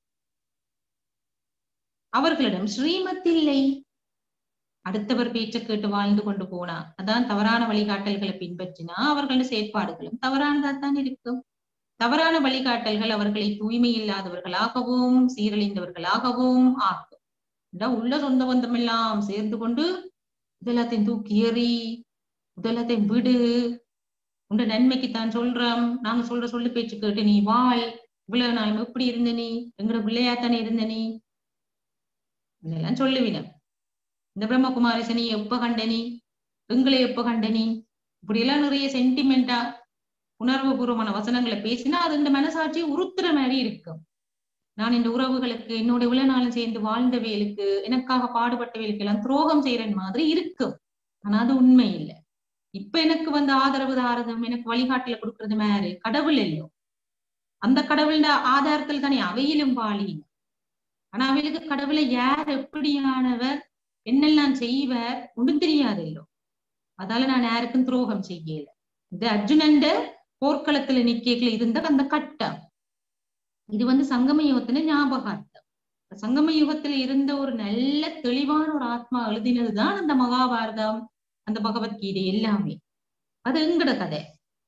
அவர்களிடம் ஸ்ரீமத் இல்லை அடுத்தவர் பேச்ச கேட்டு வாழ்ந்து கொண்டு போனா அதான் தவறான வழிகாட்டல்களை பின்பற்றினா அவர்களோட செயற்பாடுகளும் தவறானதாத்தான் இருக்கும் தவறான வழிகாட்டல்கள் அவர்களை தூய்மை இல்லாதவர்களாகவும் சீரழிந்தவர்களாகவும் ஆக்கும் உள்ள சொந்த பந்தம் எல்லாம் சேர்ந்து கொண்டு இதெல்லாத்தையும் தூக்கி எறி இதெல்லாத்தையும் விடு உண்ட நன்மைக்குத்தான் சொல்றோம் நாங்க சொல்ற சொல்லு பேச்சு கேட்டு நீ வாழ் இவ்வளவு நான் எப்படி இருந்த நீ எங்கட பிள்ளையாத்தானே இருந்த நீ இதெல்லாம் சொல்லுவின இந்த பிரம்மகுமாரிசனி எப்ப கண்ட நீ எங்களை எப்ப கண்ட நீ இப்படி எல்லாம் நிறைய சென்டிமெண்டா உணர்வு பூர்வமான வசனங்களை பேசினா அது இந்த மனசாட்சி உறுத்துற மாதிரி இருக்கும் நான் இந்த உறவுகளுக்கு என்னோட இவ்வளவு நாளும் சேர்ந்து வாழ்ந்த வேலுக்கு எனக்காக பாடுபட்ட வேலுக்கு எல்லாம் துரோகம் செய்யற மாதிரி இருக்கும் ஆனா அது உண்மை இல்லை இப்ப எனக்கு வந்து ஆதரவு தாரதம் எனக்கு வழிகாட்டல கொடுக்கறது மாதிரி கடவுள் இல்லையோ அந்த கடவுள ஆதாரத்தில் தானே அவையிலும் வாழி ஆனா அவைகளுக்கு கடவுளை யார் எப்படியானவர் என்னெல்லாம் செய்வர் ஒன்றும் தெரியாது இல்லோ அதால நான் யாருக்கும் துரோகம் செய்யல இது அர்ஜுனண்ட போர்க்களத்துல நிக்கல இருந்த அந்த கட்டம் இது வந்து சங்கம யுகத்துல ஞாபகார்த்தம் சங்கம யுகத்துல இருந்த ஒரு நல்ல தெளிவான ஒரு ஆத்மா எழுதினதுதான் அந்த மகாபாரதம் அந்த பகவத்கீதை எல்லாமே அது எங்கட கதை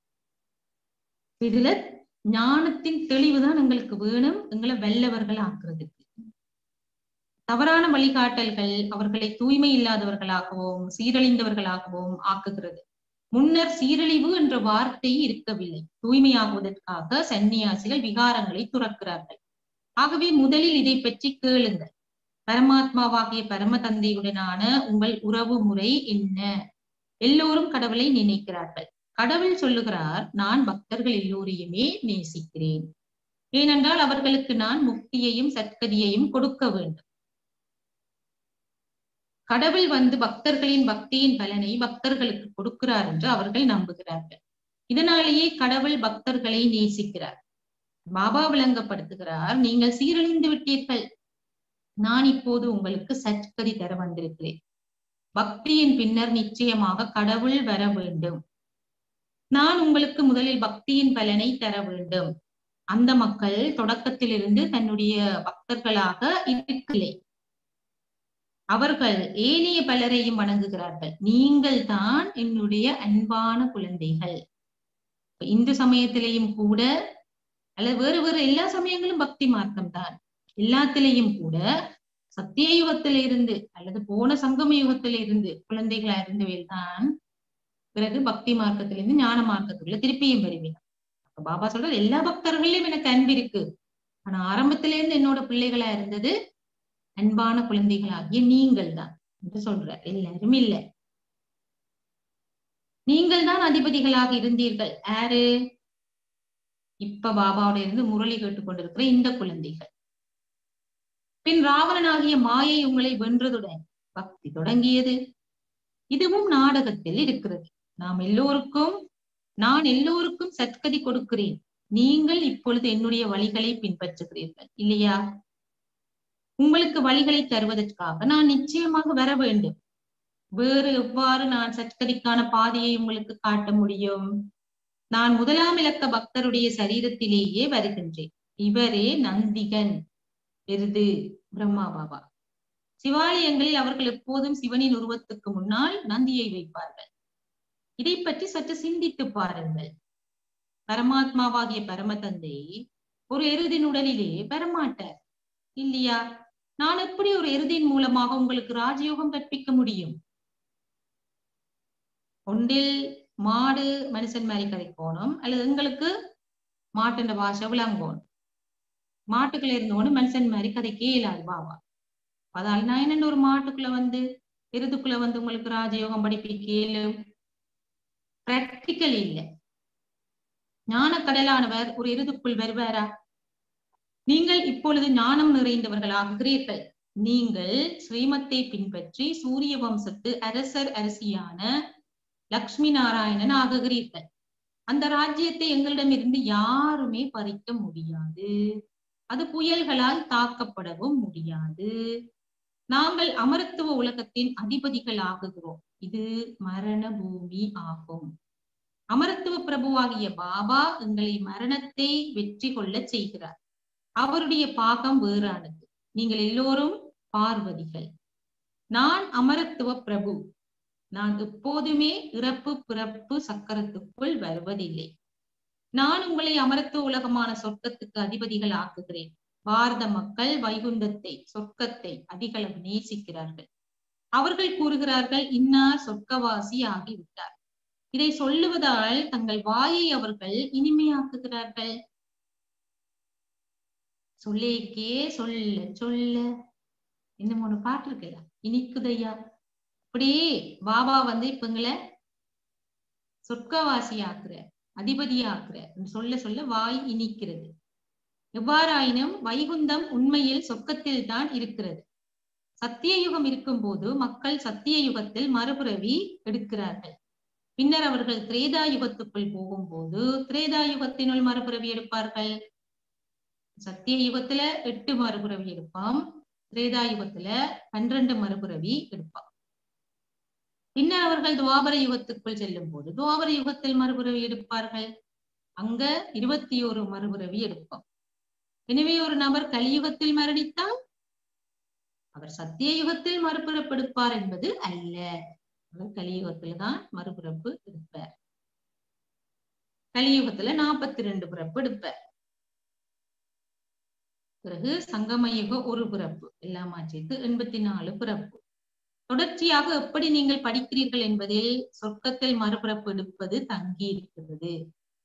இதுல ஞானத்தின் தெளிவுதான் எங்களுக்கு வேணும் எங்களை வெல்லவர்கள் ஆக்குறதுக்கு தவறான வழிகாட்டல்கள் அவர்களை தூய்மை இல்லாதவர்களாகவும் சீரழிந்தவர்களாகவும் ஆக்குகிறது முன்னர் சீரழிவு என்ற வார்த்தை இருக்கவில்லை தூய்மையாகுவதற்காக சன்னியாசிகள் விகாரங்களை துறக்கிறார்கள் ஆகவே முதலில் இதை பற்றி கேளுங்கள் பரமாத்மாவாகிய பரம தந்தையுடனான உங்கள் உறவு முறை என்ன எல்லோரும் கடவுளை நினைக்கிறார்கள் கடவுள் சொல்லுகிறார் நான் பக்தர்கள் எல்லோரையுமே நேசிக்கிறேன் ஏனென்றால் அவர்களுக்கு நான் முக்தியையும் சத்கதியையும் கொடுக்க வேண்டும் கடவுள் வந்து பக்தர்களின் பக்தியின் பலனை பக்தர்களுக்கு கொடுக்கிறார் என்று அவர்கள் நம்புகிறார்கள் இதனாலேயே கடவுள் பக்தர்களை நேசிக்கிறார் பாபா விளங்கப்படுத்துகிறார் நீங்கள் சீரழிந்து விட்டீர்கள் நான் இப்போது உங்களுக்கு சத்கதி தர வந்திருக்கிறேன் பக்தியின் பின்னர் நிச்சயமாக கடவுள் வர வேண்டும் நான் உங்களுக்கு முதலில் பக்தியின் பலனை தர வேண்டும் அந்த மக்கள் தொடக்கத்திலிருந்து தன்னுடைய பக்தர்களாக இருக்கலை அவர்கள் ஏனைய பலரையும் வணங்குகிறார்கள் நீங்கள் தான் என்னுடைய அன்பான குழந்தைகள் இந்து சமயத்திலேயும் கூட அல்லது வேறு வேறு எல்லா சமயங்களும் பக்தி மார்க்கம் தான் எல்லாத்திலையும் கூட சத்திய யுகத்தில இருந்து அல்லது போன சங்கம யுகத்தில இருந்து குழந்தைகளா இருந்தவையில் தான் பிறகு பக்தி மார்க்கத்திலிருந்து ஞான மார்க்கத்துக்குள்ள திருப்பியும் வருவீங்க பாபா சொல்றாரு எல்லா பக்தர்களையும் எனக்கு அன்பு இருக்கு ஆனா ஆரம்பத்தில இருந்து என்னோட பிள்ளைகளா இருந்தது அன்பான குழந்தைகளாகிய நீங்கள் தான் என்று சொல்ற எல்லாரும் இல்ல நீங்கள் தான் அதிபதிகளாக இருந்தீர்கள் யாரு இப்ப பாபாவோட இருந்து முரளி கேட்டுக்கொண்டிருக்கிற இந்த குழந்தைகள் பின் ராவணனாகிய மாயை உங்களை வென்றதுடன் பக்தி தொடங்கியது இதுவும் நாடகத்தில் இருக்கிறது நாம் எல்லோருக்கும் நான் எல்லோருக்கும் சத்கதி கொடுக்கிறேன் நீங்கள் இப்பொழுது என்னுடைய வழிகளை பின்பற்றுகிறீர்கள் இல்லையா உங்களுக்கு வழிகளை தருவதற்காக நான் நிச்சயமாக வர வேண்டும் வேறு எவ்வாறு நான் சத்கதிக்கான பாதையை உங்களுக்கு காட்ட முடியும் நான் முதலாம் இலக்க பக்தருடைய சரீரத்திலேயே வருகின்றேன் இவரே நந்திகன் எருது பிரம்மா பாபா சிவாலயங்களில் அவர்கள் எப்போதும் சிவனின் உருவத்துக்கு முன்னால் நந்தியை வைப்பார்கள் இதை பற்றி சற்று சிந்தித்து பாருங்கள் பரமாத்மாவாகிய பரமதந்தை ஒரு எருதின் உடலிலே பெறமாட்டார் இல்லையா நான் எப்படி ஒரு எருதின் மூலமாக உங்களுக்கு ராஜயோகம் கற்பிக்க முடியும் ஒன்றில் மாடு மனுஷன் மாதிரி கதைக்கோணும் அல்லது எங்களுக்கு மாட்டுன்ற பாஷை விளங்கோணும் மாட்டுக்குள்ள இருந்தோன்னு மனுஷன் மாதிரி கதைக்கே இல்லாது பாபா அதால நான் என்ன ஒரு மாட்டுக்குள்ள வந்து எருதுக்குள்ள வந்து உங்களுக்கு ராஜயோகம் படிப்பிக்கலும் பிராக்டிக்கல் இல்லை ஞான கடலானவர் ஒரு எருதுக்குள் வருவாரா நீங்கள் இப்பொழுது ஞானம் நிறைந்தவர்களாகிறீர்கள் நீங்கள் ஸ்ரீமத்தை பின்பற்றி சூரிய வம்சத்து அரசர் அரசியான லக்ஷ்மி நாராயணன் ஆகுகிறீர்கள் அந்த ராஜ்யத்தை எங்களிடமிருந்து யாருமே பறிக்க முடியாது அது புயல்களால் தாக்கப்படவும் முடியாது நாங்கள் அமரத்துவ உலகத்தின் அதிபதிகள் ஆகுகிறோம் இது மரண பூமி ஆகும் அமரத்துவ பிரபுவாகிய பாபா எங்களை மரணத்தை வெற்றி கொள்ள செய்கிறார் அவருடைய பாகம் வேறானது நீங்கள் எல்லோரும் பார்வதிகள் நான் அமரத்துவ பிரபு நான் எப்போதுமே இறப்பு பிறப்பு சக்கரத்துக்குள் வருவதில்லை நான் உங்களை அமரத்துவ உலகமான சொர்க்கத்துக்கு அதிபதிகள் ஆக்குகிறேன் பாரத மக்கள் வைகுந்தத்தை சொர்க்கத்தை அதிகளவு நேசிக்கிறார்கள் அவர்கள் கூறுகிறார்கள் இன்னார் சொர்க்கவாசி ஆகிவிட்டார் இதை சொல்லுவதால் தங்கள் வாயை அவர்கள் இனிமையாக்குகிறார்கள் சொல்லேக்கே சொல்ல சொல்ல இன்னும் ஒண்ணு பாட்டு இருக்குல்ல இனிக்குதையா அப்படியே பாபா வந்து இப்ப எங்களை சொர்க்கவாசி ஆக்குற அதிபதி ஆக்குற சொல்ல சொல்ல வாய் இனிக்கிறது எவ்வாறாயினும் வைகுந்தம் உண்மையில் சொர்க்கத்தில் தான் இருக்கிறது சத்திய யுகம் இருக்கும் போது மக்கள் சத்திய யுகத்தில் மறுபிறவி எடுக்கிறார்கள் பின்னர் அவர்கள் திரேதா யுகத்துக்குள் போகும்போது திரேதா யுகத்தினுள் மறுபிறவி எடுப்பார்கள் சத்திய யுகத்துல எட்டு மறுபிறவி எடுப்பாம் திரேதா யுகத்துல பன்னிரண்டு மறுபிறவி எடுப்பாம் பின்னர் அவர்கள் துவாபர யுகத்துக்குள் செல்லும் போது துவாபர யுகத்தில் மறுபிறவி எடுப்பார்கள் அங்க இருபத்தி ஒரு மறுபிறவி எடுப்போம் எனவே ஒரு நபர் கலியுகத்தில் மரணித்தால் அவர் சத்திய யுகத்தில் மறுபிறப்பெடுப்பார் என்பது அல்ல அவர் கலியுகத்தில் தான் மறுபிறப்பு எடுப்பார் கலியுகத்துல நாற்பத்தி ரெண்டு பிறப்பு எடுப்பார் பிறகு சங்கமயுக ஒரு பிறப்பு எல்லாமா சேர்த்து எண்பத்தி நாலு பிறப்பு தொடர்ச்சியாக எப்படி நீங்கள் படிக்கிறீர்கள் என்பதில் சொர்க்கத்தில் மறுபிறப்பு எடுப்பது தங்கி இருக்கிறது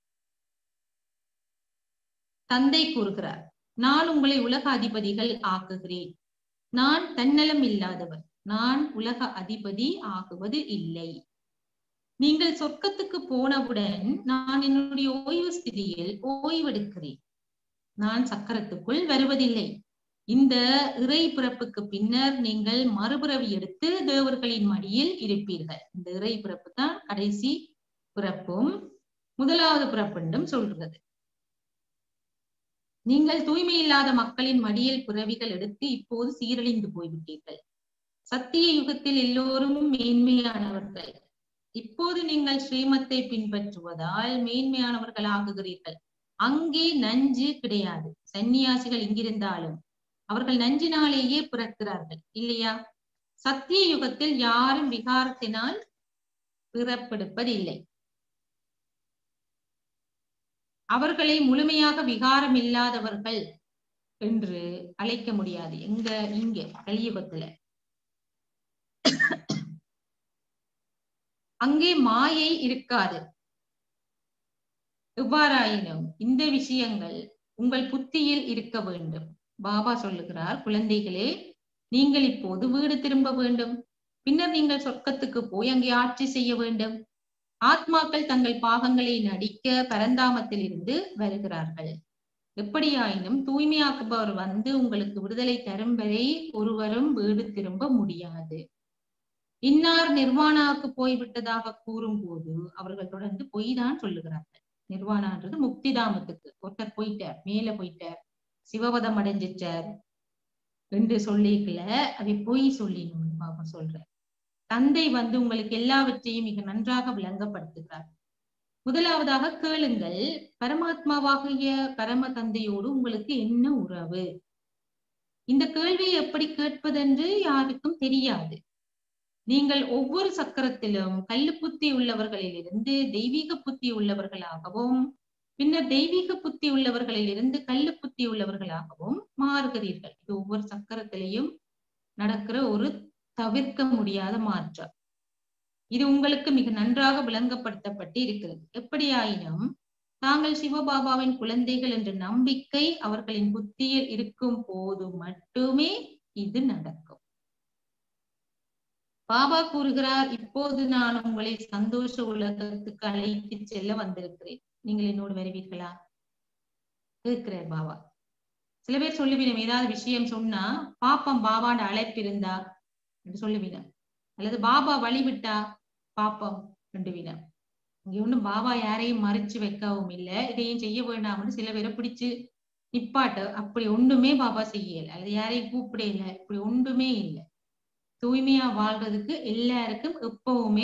தந்தை கூறுகிறார் நான் உங்களை உலக அதிபதிகள் ஆக்குகிறேன் நான் தன்னலம் இல்லாதவர் நான் உலக அதிபதி ஆகுவது இல்லை நீங்கள் சொர்க்கத்துக்கு போனவுடன் நான் என்னுடைய ஓய்வு ஸ்திதியில் ஓய்வெடுக்கிறேன் நான் சக்கரத்துக்குள் வருவதில்லை இந்த இறை பிறப்புக்கு பின்னர் நீங்கள் மறுபிறவி எடுத்து தேவர்களின் மடியில் இருப்பீர்கள் இந்த இறை பிறப்பு தான் கடைசி பிறப்பும் முதலாவது பிறப்புண்டும் சொல்றது நீங்கள் தூய்மை இல்லாத மக்களின் மடியில் பிறவிகள் எடுத்து இப்போது சீரழிந்து போய்விட்டீர்கள் சத்திய யுகத்தில் எல்லோரும் மேன்மையானவர்கள் இப்போது நீங்கள் ஸ்ரீமத்தை பின்பற்றுவதால் மேன்மையானவர்கள் ஆகுகிறீர்கள் அங்கே நஞ்சு கிடையாது சன்னியாசிகள் இங்கிருந்தாலும் அவர்கள் நஞ்சினாலேயே பிறக்கிறார்கள் இல்லையா சத்திய யுகத்தில் யாரும் விகாரத்தினால் பிறப்பெடுப்பதில்லை அவர்களை முழுமையாக விகாரம் இல்லாதவர்கள் என்று அழைக்க முடியாது எங்க இங்க கலியுகத்துல அங்கே மாயை இருக்காது எவ்வாறாயினும் இந்த விஷயங்கள் உங்கள் புத்தியில் இருக்க வேண்டும் பாபா சொல்லுகிறார் குழந்தைகளே நீங்கள் இப்போது வீடு திரும்ப வேண்டும் பின்னர் நீங்கள் சொர்க்கத்துக்கு போய் அங்கே ஆட்சி செய்ய வேண்டும் ஆத்மாக்கள் தங்கள் பாகங்களை நடிக்க பரந்தாமத்தில் இருந்து வருகிறார்கள் எப்படியாயினும் தூய்மையாக்குபவர் வந்து உங்களுக்கு விடுதலை தரும் வரை ஒருவரும் வீடு திரும்ப முடியாது இன்னார் நிர்வாணாவுக்கு போய்விட்டதாக கூறும் போது அவர்கள் தொடர்ந்து பொய் தான் சொல்லுகிறார்கள் நிர்வாணான்றது முக்திதாமத்துக்கு ஒருத்தர் போயிட்டார் மேல போயிட்டார் சிவபதம் அடைஞ்சிட்டார் என்று சொல்லிக்கல அதை பொய் சொல்லினோம் பாபா சொல்றேன் தந்தை வந்து உங்களுக்கு எல்லாவற்றையும் மிக நன்றாக விளங்கப்படுத்துகிறார் முதலாவதாக கேளுங்கள் பரமாத்மாவாகிய பரம தந்தையோடு உங்களுக்கு என்ன உறவு இந்த கேள்வியை எப்படி கேட்பதென்று யாருக்கும் தெரியாது நீங்கள் ஒவ்வொரு சக்கரத்திலும் கல்லு புத்தி உள்ளவர்களிலிருந்து தெய்வீக புத்தி உள்ளவர்களாகவும் பின்னர் தெய்வீக புத்தி உள்ளவர்களில் இருந்து கல்லு புத்தி உள்ளவர்களாகவும் மாறுகிறீர்கள் இது ஒவ்வொரு சக்கரத்திலையும் நடக்கிற ஒரு தவிர்க்க முடியாத மாற்றம் இது உங்களுக்கு மிக நன்றாக விளங்கப்படுத்தப்பட்டு இருக்கிறது எப்படியாயினும் தாங்கள் சிவபாபாவின் குழந்தைகள் என்ற நம்பிக்கை அவர்களின் புத்தியில் இருக்கும் போது மட்டுமே இது நடக்கும் பாபா கூறுகிறார் இப்போது நான் உங்களை சந்தோஷ உலகத்துக்கு அழைத்து செல்ல வந்திருக்கிறேன் நீங்கள் என்னோடு வருவீர்களா கேட்கிறார் பாபா சில பேர் சொல்லுவீனம் ஏதாவது விஷயம் சொன்னா பாப்பம் பாபாண்ட அழைப்பு இருந்தா என்று சொல்லுவீனம் அல்லது பாபா வழிவிட்டா பாப்பம் ரெண்டுவீனம் இங்க ஒண்ணும் பாபா யாரையும் மறைச்சு வைக்கவும் இல்லை இதையும் செய்ய வேண்டாம்னு சில பேரை பிடிச்சு நிப்பாட்ட அப்படி ஒண்ணுமே பாபா செய்யல அல்லது யாரையும் கூப்பிடல இப்படி ஒன்றுமே இல்லை தூய்மையா வாழ்றதுக்கு எல்லாருக்கும் எப்பவுமே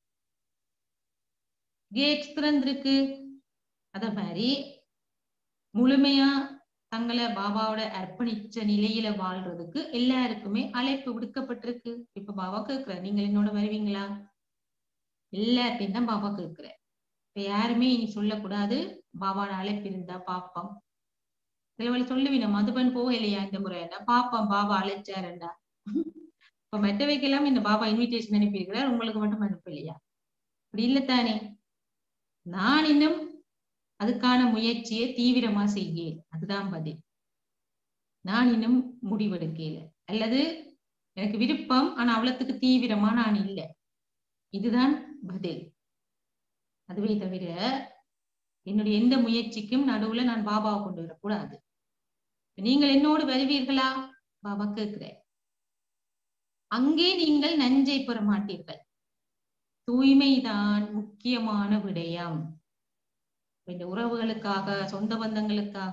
கேட் திறந்திருக்கு அத மாதிரி முழுமையா தங்களை பாபாவோட அர்ப்பணிச்ச நிலையில வாழ்றதுக்கு எல்லாருக்குமே அழைப்பு விடுக்கப்பட்டிருக்கு இப்ப பாபா கேக்குற நீங்க என்னோட வருவீங்களா எல்லாத்தையும் தான் பாபா கேக்குற இப்ப யாருமே இனி சொல்லக்கூடாது பாபாவோட அழைப்பு இருந்தா பாப்போம் சிலவழி சொல்லுவீங்க மதுபன் போகலையா இந்த முறை என்ன பாப்போம் பாபா அழைச்சாருண்டா இப்ப மெட்டவைக்கெல்லாம் இந்த பாபா இன்விடேஷன் அனுப்பியிருக்கிறார் உங்களுக்கு மட்டும் அனுப்பலையா அப்படி இல்லத்தானே நான் இன்னும் அதுக்கான முயற்சியை தீவிரமா செய்யேன் அதுதான் பதில் நான் இன்னும் முடிவெடுக்கல அல்லது எனக்கு விருப்பம் ஆனா அவ்வளத்துக்கு தீவிரமா நான் இல்லை இதுதான் பதில் அதுவே தவிர என்னுடைய எந்த முயற்சிக்கும் நடுவுல நான் பாபாவை கொண்டு வரக்கூடாது நீங்கள் என்னோடு வருவீர்களா பாபா கேட்கிறேன் அங்கே நீங்கள் நஞ்சை பெற மாட்டீர்கள் தூய்மைதான் முக்கியமான விடயம் இந்த உறவுகளுக்காக சொந்த பந்தங்களுக்காக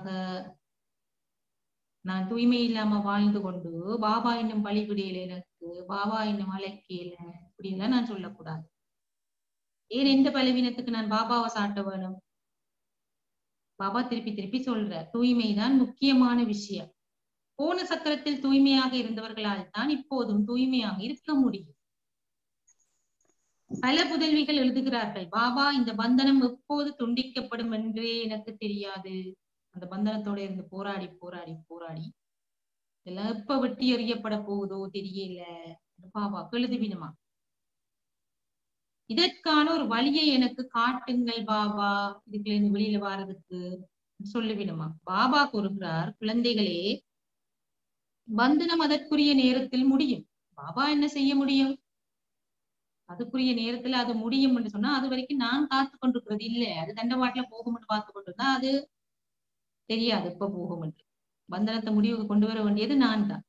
நான் தூய்மை இல்லாம வாழ்ந்து கொண்டு பாபா இன்னும் பழிவிடையில எனக்கு பாபா இன்னும் அழைக்கல இப்படிலாம் நான் சொல்லக்கூடாது ஏன் எந்த பலவீனத்துக்கு நான் பாபாவை சாட்ட வேணும் பாபா திருப்பி திருப்பி சொல்ற தூய்மைதான் முக்கியமான விஷயம் போன சக்கரத்தில் தூய்மையாக இருந்தவர்களால் தான் இப்போதும் தூய்மையாக இருக்க முடியும் பல புதல்விகள் எழுதுகிறார்கள் பாபா இந்த பந்தனம் எப்போது துண்டிக்கப்படும் என்றே எனக்கு தெரியாது அந்த பந்தனத்தோட இருந்து போராடி போராடி போராடி இதெல்லாம் எப்ப வெட்டி எறியப்பட போகுதோ தெரியல பாபா எழுதுவினுமா இதற்கான ஒரு வழியை எனக்கு காட்டுங்கள் பாபா இதுக்குள்ள இருந்து வெளியில வாரதுக்கு சொல்லுவினுமா பாபா கூறுகிறார் குழந்தைகளே பந்தனம் அதற்குரிய நேரத்தில் முடியும் பாபா என்ன செய்ய முடியும் அதுக்குரிய நேரத்துல அது முடியும் என்று சொன்னா அது வரைக்கும் நான் காத்து கொண்டிருக்கிறது இல்ல அது தண்டவாட்டுல போகும்னு பார்த்து கொண்டிருந்தா அது தெரியாது எப்ப போகும் என்று பந்தனத்தை முடிவுக்கு கொண்டு வர வேண்டியது நான் தான்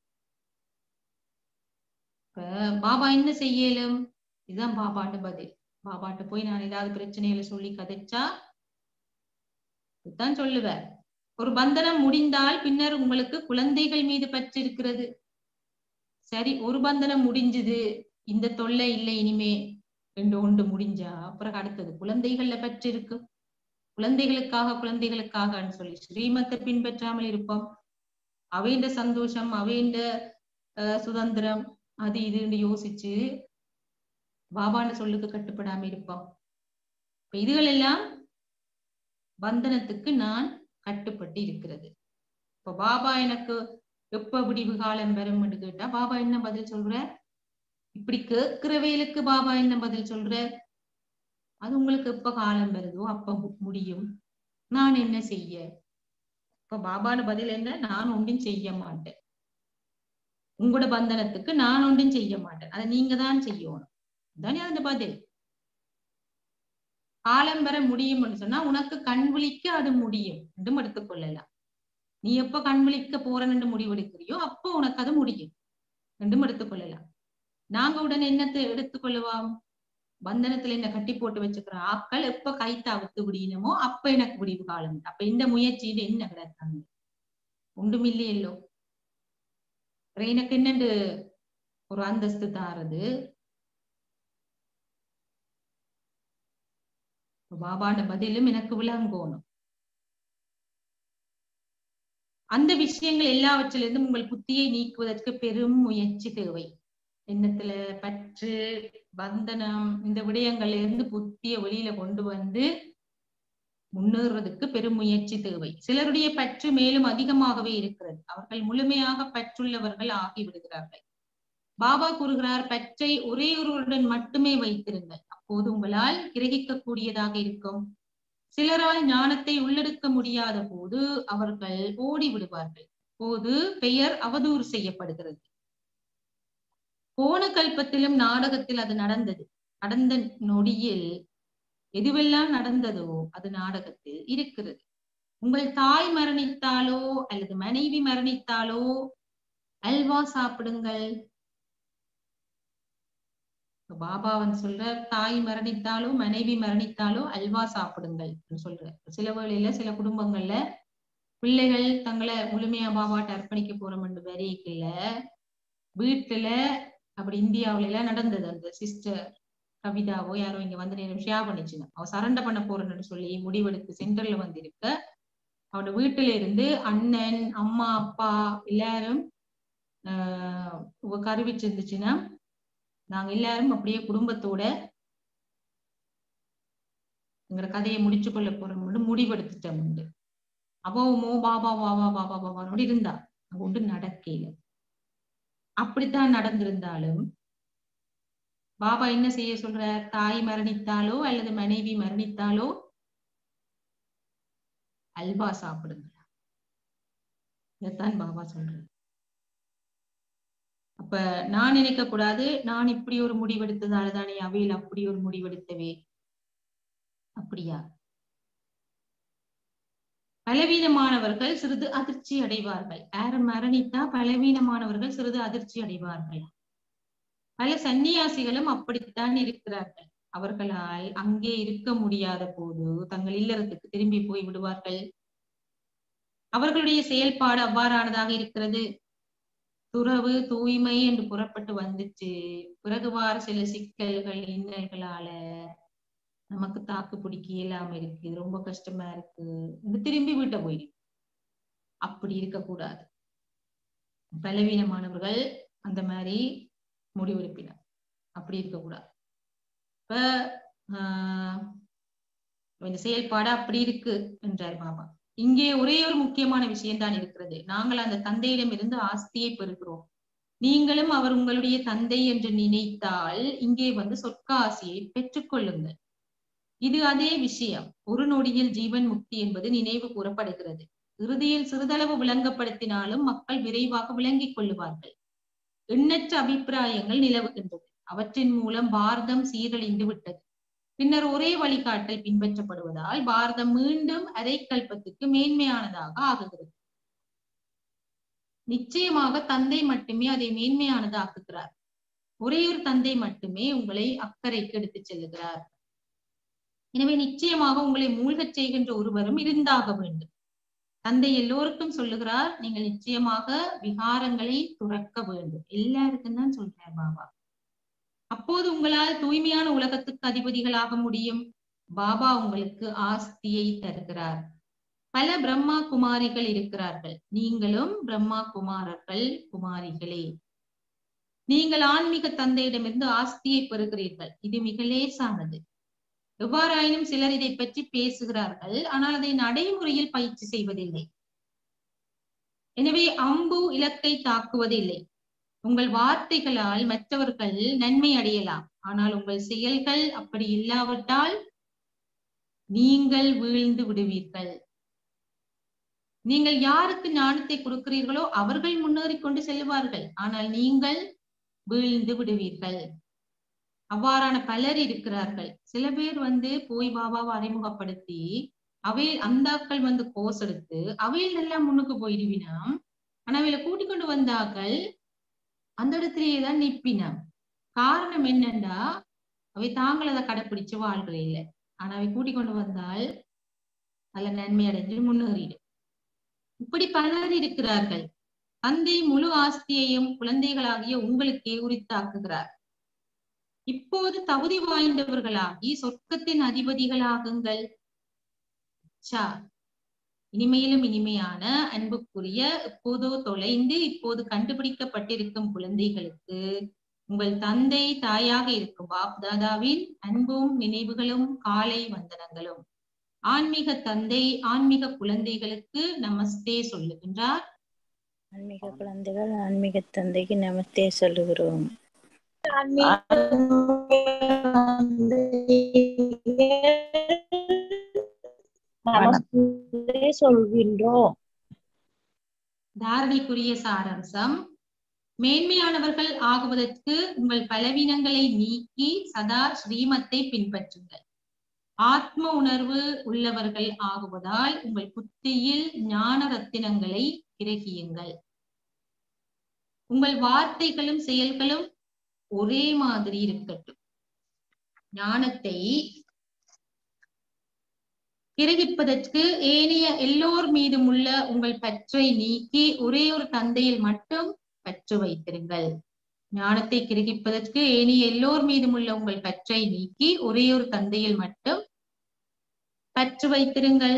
இப்ப பாபா என்ன செய்யலும் இதுதான் பாபாட்ட பதில் பாபாட்ட போய் நான் ஏதாவது பிரச்சனைகளை சொல்லி கதைச்சா இதுதான் சொல்லுவேன் ஒரு பந்தனம் முடிந்தால் பின்னர் உங்களுக்கு குழந்தைகள் மீது பற்று இருக்கிறது சரி ஒரு பந்தனம் முடிஞ்சது இந்த தொல்லை இல்லை இனிமே ரெண்டு ஒன்று முடிஞ்சா அப்புறம் அடுத்தது குழந்தைகள்ல பற்று இருக்கு குழந்தைகளுக்காக குழந்தைகளுக்காகன்னு சொல்லி ஸ்ரீமத்தை பின்பற்றாமல் இருப்போம் அவைண்ட சந்தோஷம் அவைண்ட சுதந்திரம் அது இதுன்னு யோசிச்சு பாபான்னு சொல்லுக்கு கட்டுப்படாம இருப்போம் இப்ப இதுகள் எல்லாம் பந்தனத்துக்கு நான் கட்டுப்பட்டு இருக்கிறது இப்ப பாபா எனக்கு எப்ப விடிவு காலம் வரும்னு கேட்டா பாபா என்ன பதில் சொல்ற இப்படி கேட்கிற வேலுக்கு பாபா என்ன பதில் சொல்ற அது உங்களுக்கு எப்ப காலம் வருதோ அப்ப முடியும் நான் என்ன செய்ய இப்ப பாபான பதில் என்ன நான் ஒன்றும் செய்ய மாட்டேன் உங்களோட பந்தனத்துக்கு நான் ஒன்றும் செய்ய மாட்டேன் அதை நீங்க தான் செய்யணும் தானே அந்த பதில் காலம் வர முடியும்னு சொன்னா உனக்கு கண் விழிக்க அது முடியும் என்றும் எடுத்துக்கொள்ளலாம் நீ எப்ப கண் விழிக்க போறன்னு முடிவெடுக்கிறியோ அப்போ உனக்கு அது முடியும் என்றும் எடுத்துக்கொள்ளலாம் நாங்க உடனே என்னத்தை எடுத்துக்கொள்ளுவோம் பந்தனத்துல என்ன கட்டி போட்டு வச்சுக்கிற ஆக்கள் எப்ப கைத்த அவுத்து விடியணுமோ அப்ப எனக்கு விடிவு காலம் அப்ப இந்த முயற்சியில என்ன கிடக்காங்க ஒன்றுமில்லையல்லோ எனக்கு என்னண்டு ஒரு அந்தஸ்து தாரது பாபாண்ட பதிலும் எனக்கு விளங்கணும் அந்த விஷயங்கள் எல்லாவற்றிலிருந்தும் உங்கள் புத்தியை நீக்குவதற்கு பெரும் முயற்சி தேவை எண்ணத்துல பற்று பந்தனம் இந்த விடயங்கள்ல இருந்து புத்திய வெளியில கொண்டு வந்து முன்னேறதுக்கு பெரும் முயற்சி தேவை சிலருடைய பற்று மேலும் அதிகமாகவே இருக்கிறது அவர்கள் முழுமையாக பற்றுள்ளவர்கள் ஆகிவிடுகிறார்கள் பாபா கூறுகிறார் பற்றை ஒரே ஒருவருடன் மட்டுமே வைத்திருங்கள் அப்போது உங்களால் கிரகிக்க கூடியதாக இருக்கும் சிலரால் ஞானத்தை உள்ளெடுக்க முடியாத போது அவர்கள் ஓடி விடுவார்கள் போது பெயர் அவதூறு செய்யப்படுகிறது போன கல்பத்திலும் நாடகத்தில் அது நடந்தது நடந்த நொடியில் எதுவெல்லாம் நடந்ததோ அது நாடகத்தில் இருக்கிறது உங்கள் தாய் மரணித்தாலோ அல்லது மனைவி மரணித்தாலோ அல்வா சாப்பிடுங்கள் பாபாவன் சொல்ற தாய் மரணித்தாலோ மனைவி மரணித்தாலோ அல்வா சாப்பிடுங்கள் சொல்ற சில வேளையில சில குடும்பங்கள்ல பிள்ளைகள் தங்களை முழுமையா பாபாட்ட அர்ப்பணிக்க போறோம் என்று வரைக்கல வீட்டுல அப்படி இந்தியாவுல எல்லாம் நடந்தது அந்த சிஸ்டர் கவிதாவோ யாரோ இங்க வந்து நேரம் ஷேர் பண்ணிச்சுங்க அவ சரண்ட பண்ண போறேன்னு சொல்லி முடிவெடுத்து சென்டர்ல வந்திருக்க அவனோட வீட்டுல இருந்து அண்ணன் அம்மா அப்பா எல்லாரும் ஆஹ் கருவிச்சு இருந்துச்சுன்னா நாங்க எல்லாரும் அப்படியே குடும்பத்தோட எங்கிற கதையை முடிச்சு கொள்ள போறோம் முடிவெடுத்துட்டோம் உண்டு அவமோ பாபா பாபா பாபா பாபானோட இருந்தா அங்க ஒன்று நடக்கல அப்படித்தான் நடந்திருந்தாலும் பாபா என்ன செய்ய சொல்ற தாய் மரணித்தாலோ அல்லது மனைவி மரணித்தாலோ அல்வா சாப்பிடுங்க இதைத்தான் பாபா சொல்றாரு அப்ப நான் நினைக்க கூடாது நான் இப்படி ஒரு முடிவெடுத்ததால தானே அவையில் அப்படி ஒரு முடிவெடுத்தவே அப்படியா பலவீனமானவர்கள் சிறிது அதிர்ச்சி அடைவார்கள் யார் மரணித்தா பலவீனமானவர்கள் சிறிது அதிர்ச்சி அடைவார்கள் பல சன்னியாசிகளும் அப்படித்தான் இருக்கிறார்கள் அவர்களால் அங்கே இருக்க முடியாத போது தங்கள் இல்லறத்துக்கு திரும்பி போய் விடுவார்கள் அவர்களுடைய செயல்பாடு அவ்வாறானதாக இருக்கிறது துறவு தூய்மை என்று புறப்பட்டு வந்துச்சு பிறகு வார சில சிக்கல்கள் இன்னல்களால நமக்கு தாக்கு பிடிக்க இயலாம இருக்கு ரொம்ப கஷ்டமா இருக்கு திரும்பி வீட்டை போயிடு அப்படி இருக்கக்கூடாது பலவீனமானவர்கள் அந்த மாதிரி முடிவெடுப்பினர் அப்படி இருக்கக்கூடாது இப்ப ஆஹ் இந்த செயல்பாடு அப்படி இருக்கு என்றார் பாபா இங்கே ஒரே ஒரு முக்கியமான விஷயம் தான் இருக்கிறது நாங்கள் அந்த தந்தையிடம் இருந்து ஆஸ்தியை பெறுகிறோம் நீங்களும் அவர் உங்களுடைய தந்தை என்று நினைத்தால் இங்கே வந்து சொர்க்க ஆசையை பெற்றுக்கொள்ளுங்கள் இது அதே விஷயம் ஒரு நொடியில் ஜீவன் முக்தி என்பது நினைவு கூறப்படுகிறது இறுதியில் சிறிதளவு விளங்கப்படுத்தினாலும் மக்கள் விரைவாக விளங்கிக் கொள்ளுவார்கள் எண்ணற்ற அபிப்பிராயங்கள் நிலவுகின்றது அவற்றின் மூலம் பாரதம் சீரழிந்து விட்டது பின்னர் ஒரே வழிகாட்டல் பின்பற்றப்படுவதால் பாரதம் மீண்டும் அரைக்கல்பத்துக்கு மேன்மையானதாக ஆகுகிறது நிச்சயமாக தந்தை மட்டுமே அதை மேன்மையானது ஆக்குகிறார் ஒரே ஒரு தந்தை மட்டுமே உங்களை அக்கறைக்கு எடுத்துச் செல்லுகிறார் எனவே நிச்சயமாக உங்களை மூழ்கச் செய்கின்ற ஒருவரும் இருந்தாக வேண்டும் தந்தை எல்லோருக்கும் சொல்லுகிறார் நீங்கள் நிச்சயமாக விகாரங்களை துறக்க வேண்டும் எல்லாருக்கும் தான் சொல்றார் பாபா அப்போது உங்களால் தூய்மையான உலகத்துக்கு அதிபதிகளாக முடியும் பாபா உங்களுக்கு ஆஸ்தியை தருகிறார் பல பிரம்மா குமாரிகள் இருக்கிறார்கள் நீங்களும் பிரம்மா குமாரர்கள் குமாரிகளே நீங்கள் ஆன்மீக தந்தையிடமிருந்து ஆஸ்தியை பெறுகிறீர்கள் இது மிக லேசானது எவ்வாறாயினும் சிலர் இதை பற்றி பேசுகிறார்கள் ஆனால் அதை நடைமுறையில் பயிற்சி செய்வதில்லை எனவே அம்பு இலக்கை தாக்குவதில்லை உங்கள் வார்த்தைகளால் மற்றவர்கள் நன்மை அடையலாம் ஆனால் உங்கள் செயல்கள் அப்படி இல்லாவிட்டால் நீங்கள் வீழ்ந்து விடுவீர்கள் நீங்கள் யாருக்கு ஞானத்தை கொடுக்கிறீர்களோ அவர்கள் முன்னேறி கொண்டு செல்வார்கள் ஆனால் நீங்கள் வீழ்ந்து விடுவீர்கள் அவ்வாறான பலர் இருக்கிறார்கள் சில பேர் வந்து போய் பாபாவை அறிமுகப்படுத்தி அவை அந்தாக்கள் வந்து கோஸ் எடுத்து அவையில் எல்லாம் முன்னுக்கு போயிடுவினாம் ஆனா அவையில கூட்டிக் கொண்டு வந்தாக்கள் அந்த இடத்திலேயே தான் நிப்பினாம் காரணம் என்னன்னா அவை தாங்கள் அதை கடைப்பிடிச்சு வாழ்கிற இல்லை ஆனா அவை கூட்டிக் கொண்டு வந்தால் அதுல நன்மை அடைஞ்சு முன்னேறிடும் இப்படி பலர் இருக்கிறார்கள் தந்தை முழு ஆஸ்தியையும் குழந்தைகளாகிய உங்களுக்கே உரித்தாக்குகிறார் இப்போது தகுதி வாய்ந்தவர்களாகி சொர்க்கத்தின் அதிபதிகளாகுங்கள் சா இனிமையிலும் இனிமையான அன்புக்குரிய இப்போதோ தொலைந்து இப்போது கண்டுபிடிக்கப்பட்டிருக்கும் குழந்தைகளுக்கு உங்கள் தந்தை தாயாக இருக்கும் பாப் தாதாவின் அன்பும் நினைவுகளும் காலை வந்தனங்களும் ஆன்மீக தந்தை ஆன்மீக குழந்தைகளுக்கு நமஸ்தே சொல்லுகின்றார் ஆன்மீக குழந்தைகள் ஆன்மீக தந்தைக்கு நமஸ்தே சொல்லுகிறோம் நமஸ்தே சொல்கின்றோம் தாரணைக்குரிய சாராம்சம் மேன்மையானவர்கள் ஆகுவதற்கு உங்கள் பலவீனங்களை நீக்கி சதா ஸ்ரீமத்தை பின்பற்றுங்கள் ஆத்ம உணர்வு உள்ளவர்கள் ஆகுவதால் உங்கள் புத்தியில் ஞான ரத்தினங்களை கிரகியுங்கள் உங்கள் வார்த்தைகளும் செயல்களும் ஒரே மாதிரி இருக்கட்டும் ஞானத்தை கிரகிப்பதற்கு ஏனைய எல்லோர் மீதும் உள்ள உங்கள் பற்றை நீக்கி ஒரே ஒரு தந்தையில் மட்டும் பற்று வைத்திருங்கள் ஞானத்தை கிரகிப்பதற்கு ஏனைய எல்லோர் மீதும் உள்ள உங்கள் பற்றை நீக்கி ஒரே ஒரு தந்தையில் மட்டும் பற்று வைத்திருங்கள்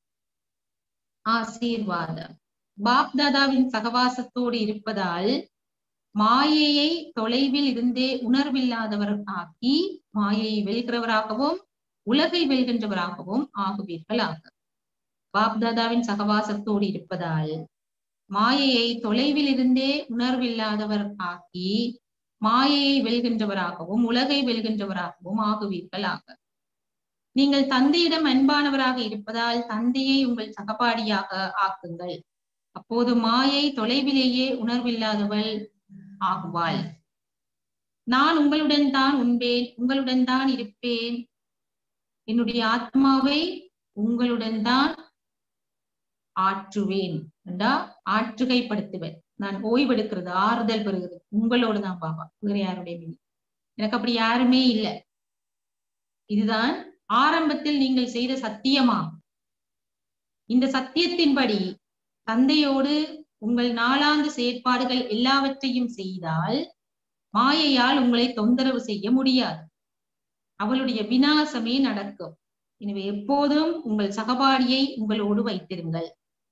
ஆசீர்வாதம் பாப் தாதாவின் சகவாசத்தோடு இருப்பதால் மாயையை தொலைவில் இருந்தே உணர்வில்லாதவர் ஆக்கி மாயையை வெல்கிறவராகவும் உலகை வெல்கின்றவராகவும் ஆகுவீர்களாக பாப் தாதாவின் சகவாசத்தோடு இருப்பதால் மாயையை தொலைவில் இருந்தே உணர்வில்லாதவர் ஆக்கி மாயையை வெல்கின்றவராகவும் உலகை வெல்கின்றவராகவும் ஆகுவீர்களாக நீங்கள் தந்தையிடம் அன்பானவராக இருப்பதால் தந்தையை உங்கள் சகபாடியாக ஆக்குங்கள் அப்போது மாயை தொலைவிலேயே உணர்வில்லாதவள் ஆகுவாள் நான் உங்களுடன் தான் உண்பேன் உங்களுடன் தான் இருப்பேன் என்னுடைய ஆத்மாவை உங்களுடன் தான் ஆற்றுவேன் என்றா ஆற்றுகைப்படுத்துவேன் நான் ஓய்வெடுக்கிறது ஆறுதல் பெறுகிறது உங்களோடு தான் பாபா வேற யாருடைய எனக்கு அப்படி யாருமே இல்லை இதுதான் ஆரம்பத்தில் நீங்கள் செய்த சத்தியமா இந்த சத்தியத்தின்படி தந்தையோடு உங்கள் நாளாந்து செயற்பாடுகள் எல்லாவற்றையும் செய்தால் மாயையால் உங்களை தொந்தரவு செய்ய முடியாது அவளுடைய வினாசமே நடக்கும் எனவே எப்போதும் உங்கள் சகபாடியை உங்களோடு வைத்திருங்கள்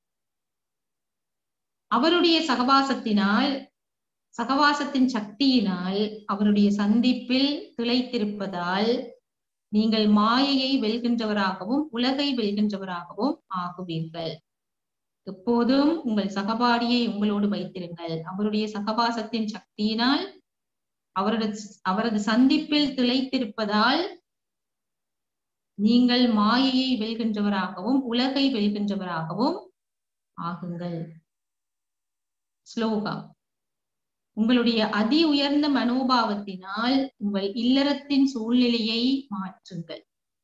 அவருடைய சகவாசத்தினால் சகவாசத்தின் சக்தியினால் அவருடைய சந்திப்பில் திளைத்திருப்பதால் நீங்கள் மாயையை வெல்கின்றவராகவும் உலகை வெல்கின்றவராகவும் ஆகுவீர்கள் எப்போதும் உங்கள் சகபாடியை உங்களோடு வைத்திருங்கள் அவருடைய சகவாசத்தின் சக்தியினால் அவரது அவரது சந்திப்பில் திளைத்திருப்பதால் நீங்கள் மாயையை வெல்கின்றவராகவும் உலகை வெல்கின்றவராகவும் ஆகுங்கள் ஸ்லோகம் உங்களுடைய அதி உயர்ந்த மனோபாவத்தினால் உங்கள் இல்லறத்தின் சூழ்நிலையை மாற்றுங்கள்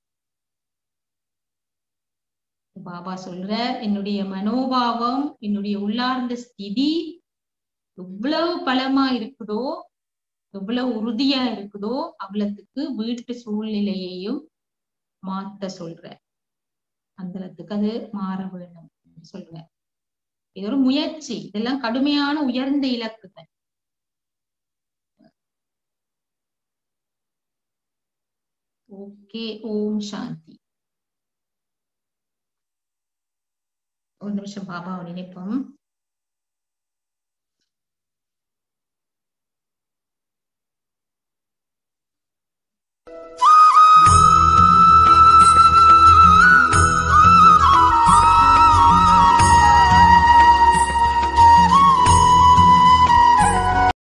பாபா சொல்ற என்னுடைய மனோபாவம் என்னுடைய உள்ளார்ந்த ஸ்திதி எவ்வளவு பலமா இருக்குதோ எவ்வளவு உறுதியா இருக்குதோ அவ்வளத்துக்கு வீட்டு சூழ்நிலையையும் மாத்த சொல்ற அந்தளத்துக்கு அது மாற வேணும் சொல்ற இது ஒரு முயற்சி இதெல்லாம் கடுமையான உயர்ந்த இலக்குகள் ஓகே ஓம் சாந்தி ஒரு நிமிஷம் பாபாவை நினைப்போம்